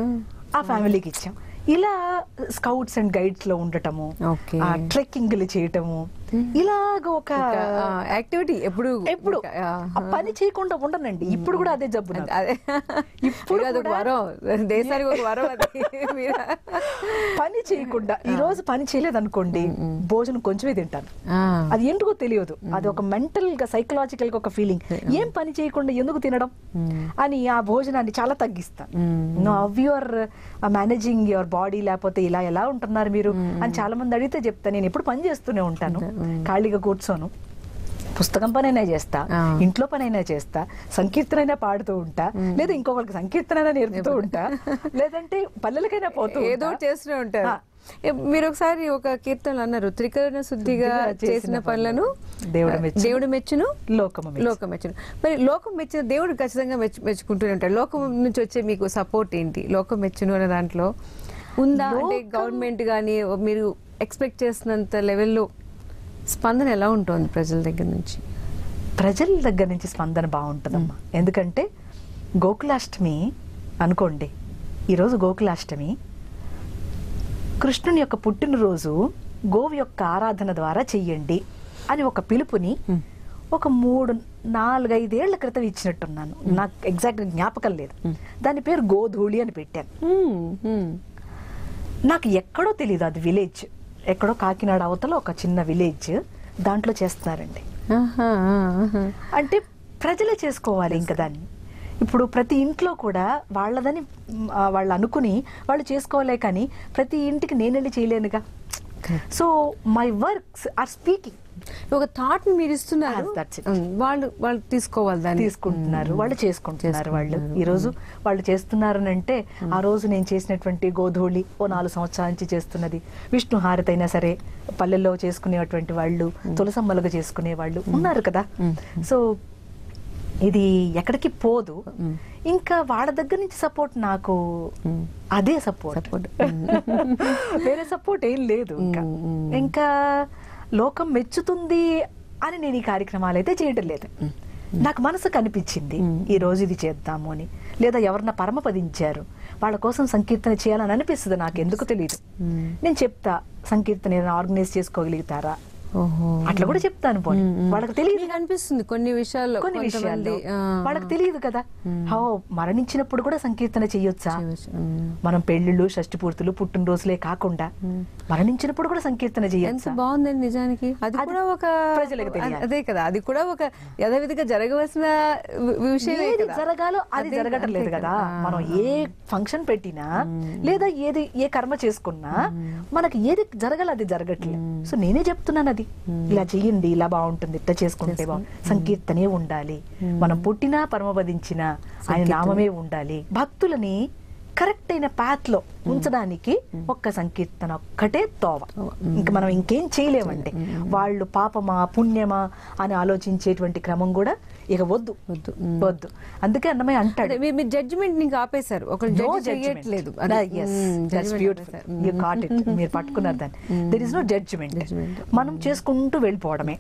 ఆ ఫ్యామిలీకి ఇచ్చాం ఇలా స్కౌట్స్ అండ్ గైడ్స్ లో ఉండటము Okay. ట్రెక్కింగ్లు చేయటము ఇలాగ ఒక యాక్టివిటీ ఎప్పుడు ఎప్పుడు ఆ, ఆ పని చేయకుండా ఉండనండి ఇప్పుడు కూడా అదే జబ్బు నాకు. అదే ఇప్పుడు అయ్యో, అదొక కూడా- వరం దేశానికి ఒక వరం అది మీరు- పని చేయకుండా ఈ రోజు పని చేయలేదు అనుకోండి భోజనం కొంచెమే తింటాను ఆ. అది ఎందుకో తెలియదు అది ఒక మెంటల్ గా సైకలాజికల్ గా ఒక ఫీలింగ్ ఏం పని చేయకుండా ఎందుకు తినడం అని ఆ భోజనాన్ని చాలా తగ్గిస్తాను no how your managing your body లేకపోతే ఇలా ఎలా ఉంటున్నారు మీరు అని చాలా మంది అడిగితే చెప్తా నేను ఎప్పుడు పని చేస్తూనే ఉంటాను ఖాళీగా కూర్చోను పుస్తకం పనైనా చేస్తా ఆ. ఇంట్లో పనైనా చేస్తా సంకీర్తన అయినా పాడుతూ ఉంటా లేదా ఇంకొకరికి సంకీర్తన అయినా నేర్పుతూ ఉంటా లేదంటే పల్లెలకైనా పోతూ ఏదో ఉంటా. ఒకటి చేస్తూనే ఉంటారు ఆ. ఏ, మీరు ఒకసారి ఒక కీర్తనలు అన్నారు త్రికరణ శుద్ధిగా శుద్ధిగా చేసిన పనులను దేవుడు మెచ్చును. దేవుడు మెచ్చును లోకము మెచ్చును. లోకం మెచ్చును మరి లోకం మెచ్చిన దేవుడు ఖచ్చితంగా మెచ్చు మెచ్చుకుంటూనే ఉంటాడు లోకం నుంచి వచ్చే మీకు సపోర్ట్ ఏంటి లోకం మెచ్చును అనే దాంట్లో ఉందా అంటే లోకం- గవర్నమెంట్ కానీ మీరు ఎక్స్పెక్ట్ చేసినంత లెవెల్లో స్పందన ఎలా ఉంటుంది ప్రజల దగ్గర నుంచి ప్రజల దగ్గర నుంచి స్పందన బాగుంటుందమ్మా ఎందుకంటే గోకులాష్టమి అనుకోండి ఈరోజు గోకులాష్టమి కృష్ణుని యొక్క పుట్టినరోజు గోవు యొక్క ఆరాధన ద్వారా చెయ్యండి అని ఒక పిలుపుని ఒక మూడు నాలుగైదేళ్ల క్రితం ఇచ్చినట్టున్నాను నాకు ఎగ్జాక్ట్ జ్ఞాపకం లేదు దాని పేరు గోధూళి అని పెట్టాను హ్మ్, హ్మ్. నాకు ఎక్కడో తెలియదు అది విలేజ్ ఎక్కడో కాకినాడ అవతల ఒక చిన్న విలేజ్ దాంట్లో చేస్తున్నారండి ఆహా, ఆహా. అంటే ప్రజలే చేసుకోవాలి ఇంకా దాన్ని ఇప్పుడు ప్రతి ఇంట్లో కూడా వాళ్ళదని మ్, ఆ, వాళ్ళు అనుకుని వాళ్ళు చేసుకోవాలే కానీ ప్రతి ఇంటికి నేను వెళ్ళి చేయలేనుగా so my works are speaking ఒక థాట్ మీరు ఇస్తున్నారు Yes, that's it. ఉమ్, వాళ్ళు వాళ్ళు తీసుకోవాలి దాన్ని తీసుకుంటున్నారు వాళ్ళు చేసుకుంటున్నారు వాళ్ళు ఈ రోజు వాళ్ళు చేస్తున్నారని అంటే ఆ రోజు నేను చేసినటువంటి గోధూళి ఓ నాలుగు సంవత్సరాల నుంచి చేస్తున్నది విష్ణు హారతి అయినా సరే పల్లెల్లో చేసుకునేటువంటి వాళ్ళు తులసమ్మలుగా చేసుకునే వాళ్ళు ఉన్నారు కదా సో ఇది ఎక్కడికి పోదు ఇంకా వాళ్ళ దగ్గర నుంచి సపోర్ట్ నాకు అదే సపోర్ట్ వేరే సపోర్ట్ ఏం లేదు ఇంకా ఇంకా లోకం మెచ్చుతుంది అని నేను ఈ కార్యక్రమాలు అయితే చేయడం లేదు నాకు మనసు కనిపించింది ఈ రోజు ఇది చేద్దాము అని లేదా ఎవరన్నా పరమపదించారు వాళ్ళ కోసం సంకీర్తన చేయాలని అనిపిస్తుంది నాకు ఎందుకు తెలియదు నేను చెప్తా సంకీర్తన ఏదైనా ఆర్గనైజ్ చేసుకోగలుగుతారా ఓహో అట్లా కూడా చెప్తాను పోనీ వాళ్ళకి తెలియదు మీకు అనిపిస్తుంది కొన్ని విషయాల్లో కొన్ని కొంతమంది, విషయాల్లో ఆ, వాళ్ళకి తెలియదు కదా హో మరణించినప్పుడు కూడా సంకీర్తన చేయొచ్చా చేయవచ్చు. ఉమ్. మనం పెళ్లిళ్ళు షష్టి పూర్తులు పుట్టినరోజులే కాకుండా మరణించినప్పుడు కూడా సంకీర్తన ఎంత చేయొచ్చా బాగుందండి నిజానికి అది అది కూడా ఒక ప్రజలకు తెలియాలి. అదే కదా అది కూడా ఒక యథావిధిగా జరగవలసిన వి- విషయమే ఏది కదా. జరగాలో అది అదే- జరగటం లేదు అంతే కదా ఆ. మనం ఏ ఫంక్షన్ పెట్టినా లేదా ఏది ఏ కర్మ చేసుకున్నా మనకి ఏది జరగాలి అది జరగట్లేదు సో నేనే చెప్తున్నాను అది ఇలా చెయ్యండి ఇలా బాగుంటుంది ఇట్లా చేసుకుంటే బాగు సంకీర్తనే ఉండాలి మనం పుట్టినా పరమపదించినా ఆయన నామమే ఉండాలి భక్తులని కరెక్ట్ అయిన పాత్ లో ఉంచడానికి ఒక్క సంకీర్తన ఒక్కటే తోవ ఇంకా మనం ఇంకేం చేయలేమండి వాళ్ళు పాపమా పుణ్యమా అని ఆలోచించేటువంటి క్రమం కూడా ఇక వద్దు వద్దు. వద్దు అందుకే అన్నమయ్య అంటాడు అదే, మీ- మీ జడ్జిమెంట్ నీకు ఆపేశారు ఒకరు No జడ్జి judgment. చేయట్లేదు Ah, yes, that's beautiful. You caught it. మీరు పట్టుకున్నారు దాన్ని there is no judgment Judgment. మనం చేసుకుంటూ వెళ్ళిపోవడమే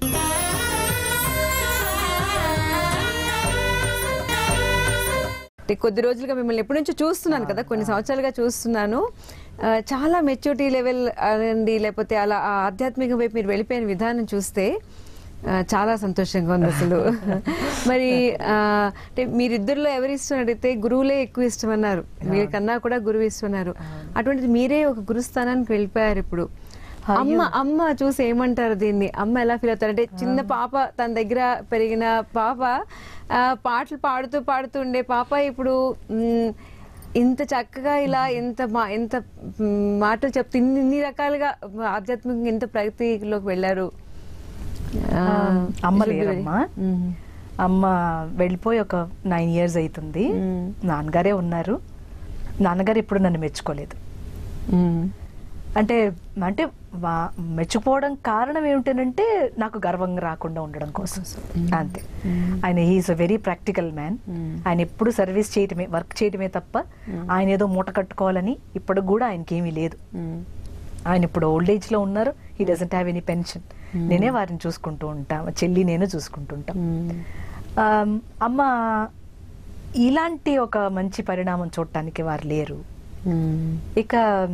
అంటే కొద్ది రోజులుగా మిమ్మల్ని ఎప్పటి నుంచో చూస్తున్నాను కదా కొన్ని సంవత్సరాలుగా చూస్తున్నాను ఆ, చాలా మెచ్యూరిటీ లెవెల్ అనండి లేకపోతే అలా ఆ ఆధ్యాత్మిక వైపు మీరు వెళ్ళిపోయిన విధానం చూస్తే ఆ, చాలా సంతోషంగా ఉంది అసలు మరి ఆ, అంటే మీరిద్దరిలో ఎవరి ఇష్టం అడిగితే గురువులే ఎక్కువ ఇష్టం అన్నారు మీకన్నా కూడా గురువు ఇష్టం అన్నారు అటువంటిది మీరే ఒక గురుస్థానానికి వెళ్ళిపోయారు ఇప్పుడు అమ్మ అమ్మ చూసి ఏమంటారు దీన్ని అమ్మ ఎలా ఫీల్ అవుతారు అంటే చిన్న పాప తన దగ్గర పెరిగిన పాప ఆ, పాటలు పాడుతూ పాడుతూ ఉండే పాప ఇప్పుడు మ్, ఇంత చక్కగా ఇలా ఎంత మా ఎంత మ్, మాటలు చెప్తూ ఇన్ని ఇన్ని రకాలుగా ఆధ్యాత్మికంగా ఎంత ప్రగతిలోకి వెళ్ళారు ఆ, అమ్మ should be very- లేరమ్మా మ్మ్. అమ్మ వెళ్ళిపోయి ఒక నైన్ ఇయర్స్ అవుతుంది మ్మ్. నాన్నగారే ఉన్నారు నాన్నగారు ఎప్పుడు నన్ను మెచ్చుకోలేదు మ్మ్. అంటే అంటే వా- మెచ్చుకోవడం కారణం ఏమిటంటే నాకు గర్వంగా రాకుండా ఉండడం కోసం అంతే ఆయన he's a very practical man ఆయన ఎప్పుడు సర్వీస్ చేయటమే వర్క్ చేయటమే తప్ప ఆయన ఏదో మూట కట్టుకోవాలని ఇప్పుడు కూడా ఆయనకి ఏమీ లేదు మ్మ్. ఆయన ఇప్పుడు ఓల్డ్ ఏజ్ లో ఉన్నారు he doesn't have any pension నేనే వారిని చూసుకుంటూ ఉంటా మా చెల్లి నేను చూసుకుంటూ ఉంటాం మ్మ్. ఆమ్, అమ్మ ఇలాంటి ఒక మంచి పరిణామం చూడటానికి వారు లేరు మ్మ్. ఇక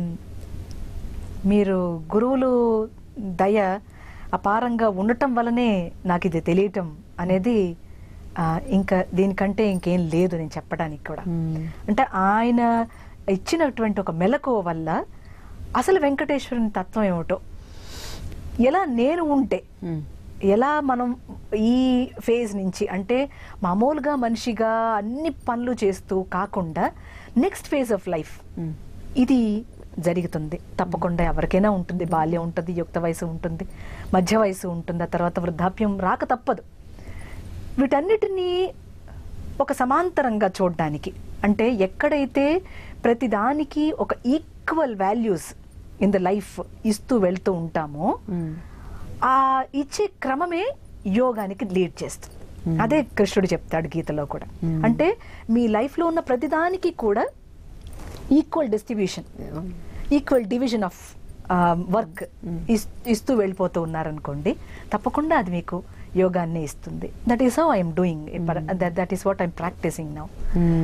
మీరు గురువులు దయ అపారంగా ఉండటం వల్లనే నాకు ఇది తెలియటం అనేది ఆ, ఇంకా దీనికంటే ఇంకేం లేదు నేను చెప్పడానికి కూడా మ్మ్. అంటే ఆయన ఇచ్చినటువంటి ఒక మెలకువ వల్ల అసలు వెంకటేశ్వరుని తత్వం ఏమిటో ఎలా నేను ఉంటే మ్మ్. ఎలా మనం ఈ ఫేజ్ నుంచి అంటే మామూలుగా మనిషిగా అన్ని పనులు చేస్తూ కాకుండా నెక్స్ట్ ఫేజ్ ఆఫ్ లైఫ్ మ్మ్. ఇది జరుగుతుంది తప్పకుండా ఎవరికైనా ఉంటుంది బాల్యం ఉంటుంది యుక్త వయసు ఉంటుంది మధ్య వయసు ఉంటుంది ఆ తర్వాత వృద్ధాప్యం రాక తప్పదు వీటన్నిటినీ ఒక సమాంతరంగా చూడడానికి అంటే ఎక్కడైతే ప్రతిదానికి ఒక equal values in the life ఇస్తూ వెళ్తూ ఉంటామో మ్మ్. ఆ ఇచ్చే క్రమమే యోగానికి లీడ్ చేస్తుంది అదే కృష్ణుడు చెప్తాడు గీతలో కూడా అంటే మీ లైఫ్ లో ఉన్న ప్రతిదానికి కూడా equal distribution equal division of work ఇస్తూ వెళ్ళిపోతూ ఉన్నారనుకోండి తప్పకుండా అది మీకు యోగాన్ని ఇస్తుంది that is how I'm doing that is what I'm practising now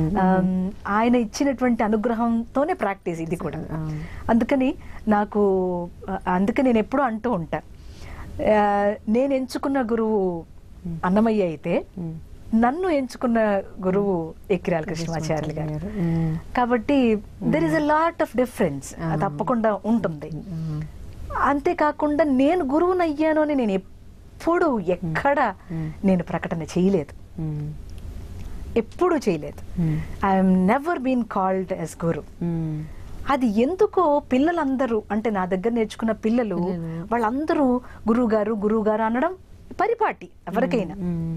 ఆయన ఇచ్చినటువంటి అనుగ్రహంతోనే ప్రాక్టీస్ ఇది కూడా అవును. అందుకని నాకు ఆ, అందుకే నేను ఎప్పుడూ అంటూ ఉంటా ఆ, నేను ఎంచుకున్న గురువు అన్నమయ్య అయితే నన్ను ఎంచుకున్న గురువు ఎక్కిరాల కృష్ణమాచార్యులు గారు మ్మ్. కాబట్టి there is a lot of difference తప్పకుండా ఉంటుంది మ్మ్. అంతేకాకుండా నేను గురువుని అయ్యాను అని నేను ఎప్పుడు ఎక్కడ నేను ప్రకటన చేయలేదు మ్మ్. ఎప్పుడూ చేయలేదు మ్మ్. I'm never been called as guru మ్మ్. అది ఎందుకో పిల్లలందరూ అంటే నా దగ్గర నేర్చుకున్న పిల్లలు వాళ్ళందరూ గురువు గారు గురువు గారు అనడం పరిపాటి ఎవరికైనా మ్మ్.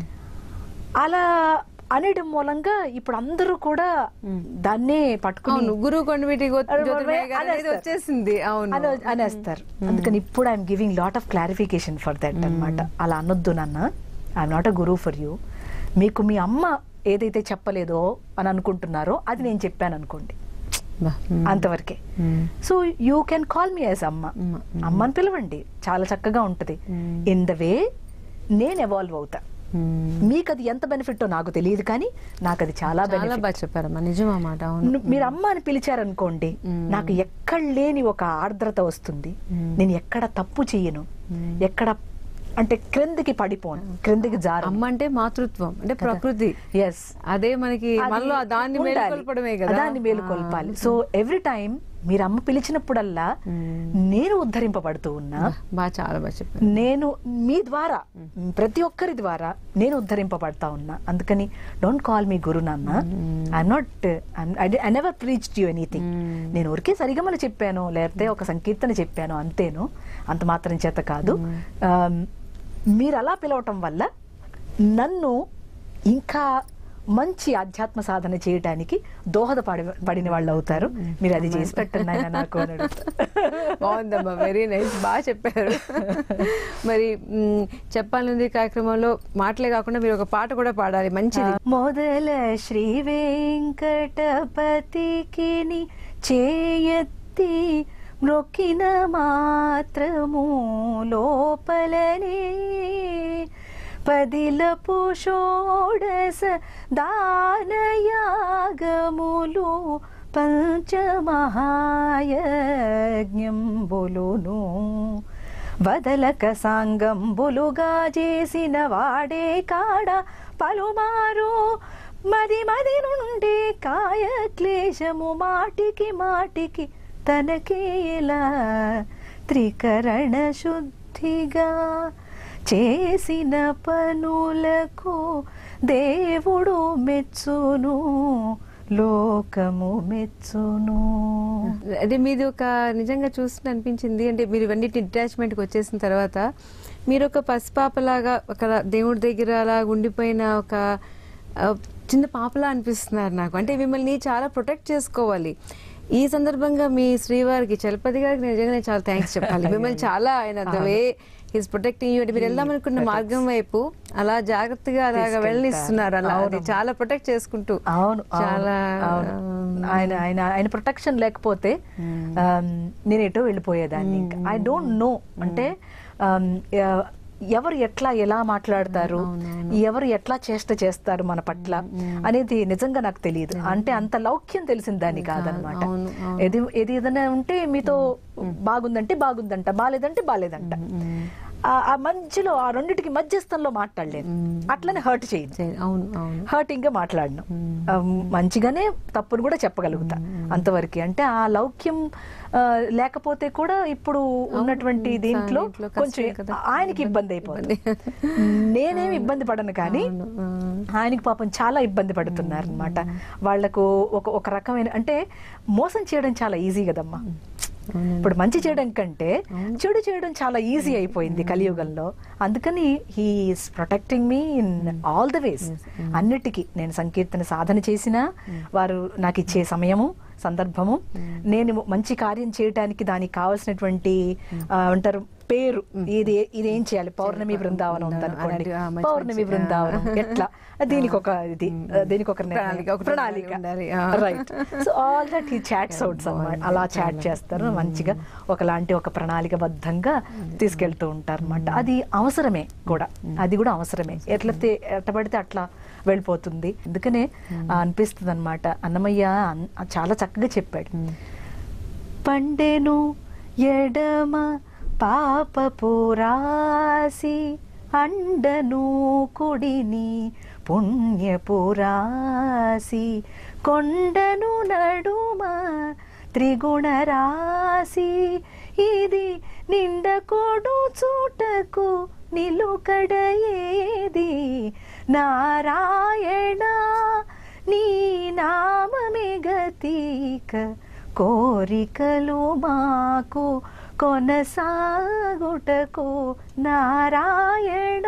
అలా అనడం మూలంగా ఇప్పుడు అందరూ కూడా దాన్నే పట్టుకుని అవును గురువు కొండవీటి గో- అరే, జ్యోతిర్మయ్య గారు అనేది అనేస్తారు. వచ్చేసింది అవును అనే- అనేస్తారు అందుకని ఇప్పుడు I'm giving lot of clarification for that అన్నమాట అలా అనొద్దు నాన్న ఐఎమ్ నాట్ అ గురువు ఫర్ యూ మీకు మీ అమ్మ ఏదైతే చెప్పలేదో అని అనుకుంటున్నారో అది నేను చెప్పాను అనుకోండి బా. మ్మ్. అంతవరకే మ్మ్. So you can call me as అమ్మ అమ్మ. అమ్మని పిలవండి చాలా చక్కగా ఉంటది ఇన్ ద వే నేను ఎవాల్వ్ అవుతా మ్మ్. మీకు అది ఎంత బెనిఫిట్ నాకు తెలియదు కానీ నాకు అది చాలా చాలా బెనిఫిట్ బాగా చెప్పారమ్మా నిజం అన్నమాట అవును మీరు అమ్మ అని పిలిచారనుకోండి నాకు ఎక్కడ లేని ఒక ఆర్ద్రత వస్తుంది నేను ఎక్కడ తప్పు చెయ్యను ఎక్కడ అంటే క్రిందికి పడిపోను క్రిందికి జారు అమ్మ అంటే మాతృత్వం అంటే ప్రకృతి ఎస్ అదే మనకి మనలో ఆ దాన్ని మేలుకొల్పడమే కదా దాన్ని మేలుకొల్పాలి సో ఎవ్రీ టైం మీరు అమ్మ పిలిచినప్పుడల్లా నేను ఉద్ధరింపబడుతూ ఉన్నా బాగా చాలా బాగా చెప్పారు నేను మీ ద్వారా ప్రతి ఒక్కరి ద్వారా నేను ఉద్ధరింపబడతా ఉన్నా అందుకని డోంట్ కాల్ మీ గురు నాన్న I'm not I never preached you anything నేను ఊరికే సరిగమలు చెప్పాను లేకపోతే ఒక సంకీర్తన చెప్పాను అంతేను అంత మాత్రం చేత కాదు Um, మీరు అలా పిలవటం వల్ల నన్ను ఇంకా మంచి ఆధ్యాత్మ సాధన చేయడానికి దోహదపడి పడిన వాళ్ళు అవుతారు మీరు అది చేసి పెట్టండి ఆయన నాకు అని అడుగుతా. బాగుందమ్మా వెరీ నైస్ బాగా చెప్పారు మరి మ్, చెప్పాలనుంది కార్యక్రమంలో మాటలే కాకుండా మీరు ఒక పాట కూడా పాడాలి మంచిది మొదల శ్రీ వెంకటపతికి చేయెత్తి మ్రొక్కిన మాత్రము లోపలనే పదిలపు షోడస దానయాగములు పంచమహాయజ్ఞంబులును వదలక సాంగంబులుగా చేసిన వాడే కాడ పలుమారు మది మది నుండి కాయ క్లేశము మాటికి మాటికి తనకేలా త్రికరణ శుద్ధిగా చేసిన పనులకు దేవుడు మెచ్చును లోకము మెచ్చును అంటే మీది ఒక నిజంగా చూస్తుంటే అనిపించింది అంటే మీరు ఇవన్నీ డిటాచ్మెంట్కి వచ్చేసిన తర్వాత మీరు ఒక పసిపాపలాగా ఒక దేవుడి దగ్గర అలా ఉండిపోయిన ఒక ఆ, చిన్న పాపలా అనిపిస్తున్నారు నాకు అంటే మిమ్మల్ని చాలా ప్రొటెక్ట్ చేసుకోవాలి ఈ సందర్భంగా మీ శ్రీవారికి చలపతి గారికి నిజంగా నేను చాలా థ్యాంక్స్ చెప్పాలి మిమ్మల్ని చాలా ఆయన the way his protecting you అంటే మీరు వెళ్దామనుకున్న మార్గం వైపు అలా జాగ్రత్తగా అలాగా తీసుకెళ్తారు. వెళ్ళనిస్తున్నారు అలా అది అవును. చాలా ప్రొటెక్ట్ చేసుకుంటూ అవును అవును, చాలా అవును. ఆయన ఆయన ఆయన ప్రొటెక్షన్ లేకపోతే ఆమ్, నేను ఎటో వెళ్ళిపోయేదాన్ని ఇంకా ఐ డోంట్ నో అంటే ఆమ్, ఆ, ఎవరు ఎట్లా ఎలా మాట్లాడతారు ఎవరు ఎట్లా చేష్ట చేస్తారు మన పట్ల అనేది నిజంగా నాకు తెలియదు అంటే అంత లౌక్యం తెలిసిన దాన్ని కాదనమాట అవును, అవును. ఏది ఏది ఏదైనా ఉంటే మీతో బాగుందంటే బాగుందంట బాలేదంటే బాలేదంట ఆ- ఆ మధ్యలో ఆ రెండిటికి మధ్యస్థంలో మాట్లాడలేదు అట్లనే హర్ట్ చేయను సరే, అవును అవును హర్టింగ్ గా మాట్లాడను ఆ, మంచిగానే తప్పును కూడా చెప్పగలుగుతా అంతవరకు అంటే ఆ లౌక్యం ఆ, లేకపోతే కూడా ఇప్పుడు ఉన్నటువంటి దీంట్లో దీంట్లో కష్టమే కొంచెం కదా. ఆయనకి ఇబ్బంది అయిపోతుంది నేనేమి ఇబ్బంది పడను కానీ ఆయనకి పాపం చాలా ఇబ్బంది పడుతున్నారు అనమాట వాళ్లకు ఒక ఒక రకమైన అంటే మోసం చేయడం చాలా ఈజీ కదమ్మా ఇప్పుడు మంచి చేయడం కంటే చెడు చేయడం చాలా ఈజీ అయిపోయింది కలియుగంలో అందుకని he's protecting me in all the ways అన్నిటికీ నేను సంకీర్తన సాధన చేసినా వారు నాకు ఇచ్చే సమయము సందర్భము నేను మంచి కార్యం చేయటానికి దానికి కావాల్సినటువంటి ఆ, అంటారు పేరు ఇది ఇది ఏం చేయాలి పౌర్ణమి బృందావనం ఉందనుకోండి అలాంటి, ఆ, మంచి పౌర్ణమి మంచి, బృందావనం ఎట్లా దీనికి ఒక ఇది దీనికి ఒక నిర్ణయం. ప్రణాళిక, ఒక ప్రణాళిక ఉండాలి, ఆ. రైట్ సో ఆల్ దట్ ఈ చాట్స్ అవుట్స్ అన్నమాట అలా చాట్ చేస్తారు మంచిగా ఒకలాంటి ఒక ప్రణాళికబద్ధంగా తీసుకెళ్తూ ఉంటారు అనమాట అది అవసరమే కూడా అది కూడా అవసరమే ఎట్లా తే- ఎట్లా పడితే అట్లా వెళ్ళిపోతుంది అందుకనే అనిపిస్తుంది అనమాట అన్నమయ్య అన్- చాలా చక్కగా చెప్పాడు పండెను ఎడమ పాపపురాసి అండను కుడిని పుణ్యపురాసి కొండను నడుమ త్రిగుణ రాసి ఇది నిండకొడు చూటకు నిలుకడ ఏది నారాయణ నీ నామమే గతీక కోరికలు మాకు కొనసాగుటకు నారాయణ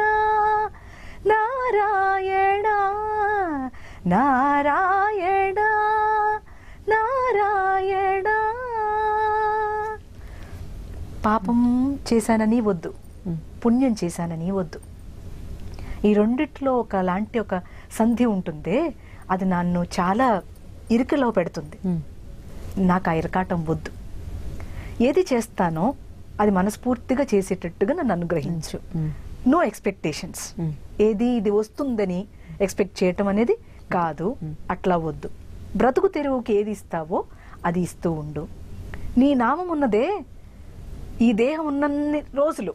నారాయణ నారాయణ నారాయణ పాపం చేశానని వద్దు పుణ్యం చేశానని వద్దు ఈ రెండిట్లో ఒక లాంటి ఒక సంధి ఉంటుందే అది నన్ను చాలా ఇరుకులో పెడుతుంది నాకు ఆ ఇరకాటం వద్దు ఏది చేస్తానో అది మనస్ఫూర్తిగా చేసేటట్టుగా నన్ను అనుగ్రహించు నో ఎక్స్పెక్టేషన్స్ ఏది ఇది వస్తుందని ఎక్స్పెక్ట్ చేయటం అనేది కాదు అట్లా వద్దు బ్రతుకు తెరువుకి ఏది ఇస్తావో అది ఇస్తూ ఉండు నీ నామం ఉన్నదే ఈ దేహం ఉన్నన్ని రోజులు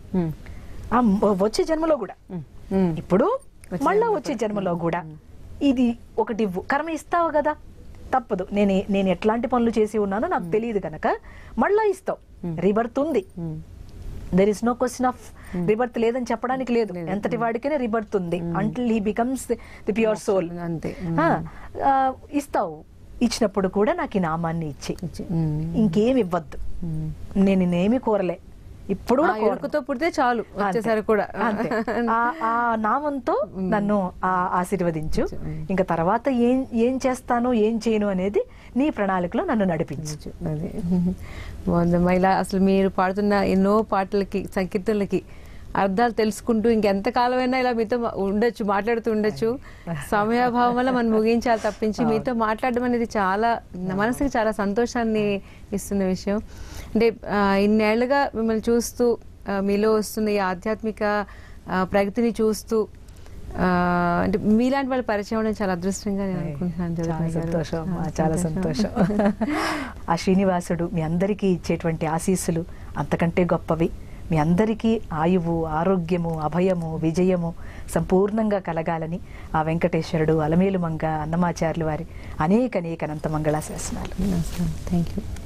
ఆ మ- వచ్చే జన్మలో కూడా ఇప్పుడు మళ్ళా వచ్చే జన్మలో కూడా ఇది ఒకటి ఇవ్వు కర్మ ఇస్తావు కదా తప్పదు నేను నేను ఎట్లాంటి పనులు చేసి ఉన్నానో నాకు తెలియదు కనుక మళ్ళా ఇస్తావు రిబర్త్ ఉంది there is no question of rebirth లేదని చెప్పడానికి లేదు ఎంతటి వాడికైనా రిబర్త్ ఉంది until he becomes the pure soul అంతే. ఇస్తావు ఇచ్చినప్పుడు కూడా నాకు ఈ నామాన్ని ఇచ్చి ఇంకేం ఇవ్వద్దు నేను నేనేమి కోరలే ఇప్పుడు కూడా కోరను. ఎరుకుతో పుడితే చాలు అంతే. వచ్చేసరికి కూడా అంతే. ఆ- ఆ నామంతో నన్ను ఆ- ఆశీర్వదించు ఇంకా తర్వాత ఏం ఏం చేస్తాను ఏం చేయను అనేది నీ ప్రణాళికలో నన్ను నడిపించు అది బాగుందమ్మా ఇలా అసలు మీరు పాడుతున్న ఎన్నో పాటలకి సంకీర్తనలకి అర్థాలు తెలుసుకుంటూ ఇంకెంత కాలమైనా ఇలా మీతో మా- ఉండొచ్చు మాట్లాడుతూ ఉండొచ్చు సమయాభావం వల్ల మనం ముగించాలి తప్పించి మీతో మాట్లాడడం అనేది చాలా నా మనసుకి చాలా సంతోషాన్ని ఇస్తున్న విషయం అంటే ఆ, ఇన్నేళ్లుగా మిమ్మల్ని చూస్తూ ఆ, మీలో వస్తున్న ఈ ఆధ్యాత్మిక ఆ, ప్రగతిని చూస్తూ ఆ, అంటే మీలాంటి వాళ్ళ పరిచయం అవడం చాలా అదృష్టంగా నేను అనుకుంటున్నాను చాలా జ్యోతి గారు. సంతోషం అమ్మా, చాలా సంతోషం ఆ శ్రీనివాసుడు మీ అందరికీ ఇచ్చేటువంటి ఆశీస్సులు అంతకంటే గొప్పవి మీ అందరికీ ఆయువు ఆరోగ్యము అభయము విజయము సంపూర్ణంగా కలగాలని ఆ వెంకటేశ్వరుడు అలమేలు మంగ అన్నమాచార్యులు వారి అనేక అనేక అనంత మంగళాశాసనాలు నమస్కారం థ్యాంక్ యూ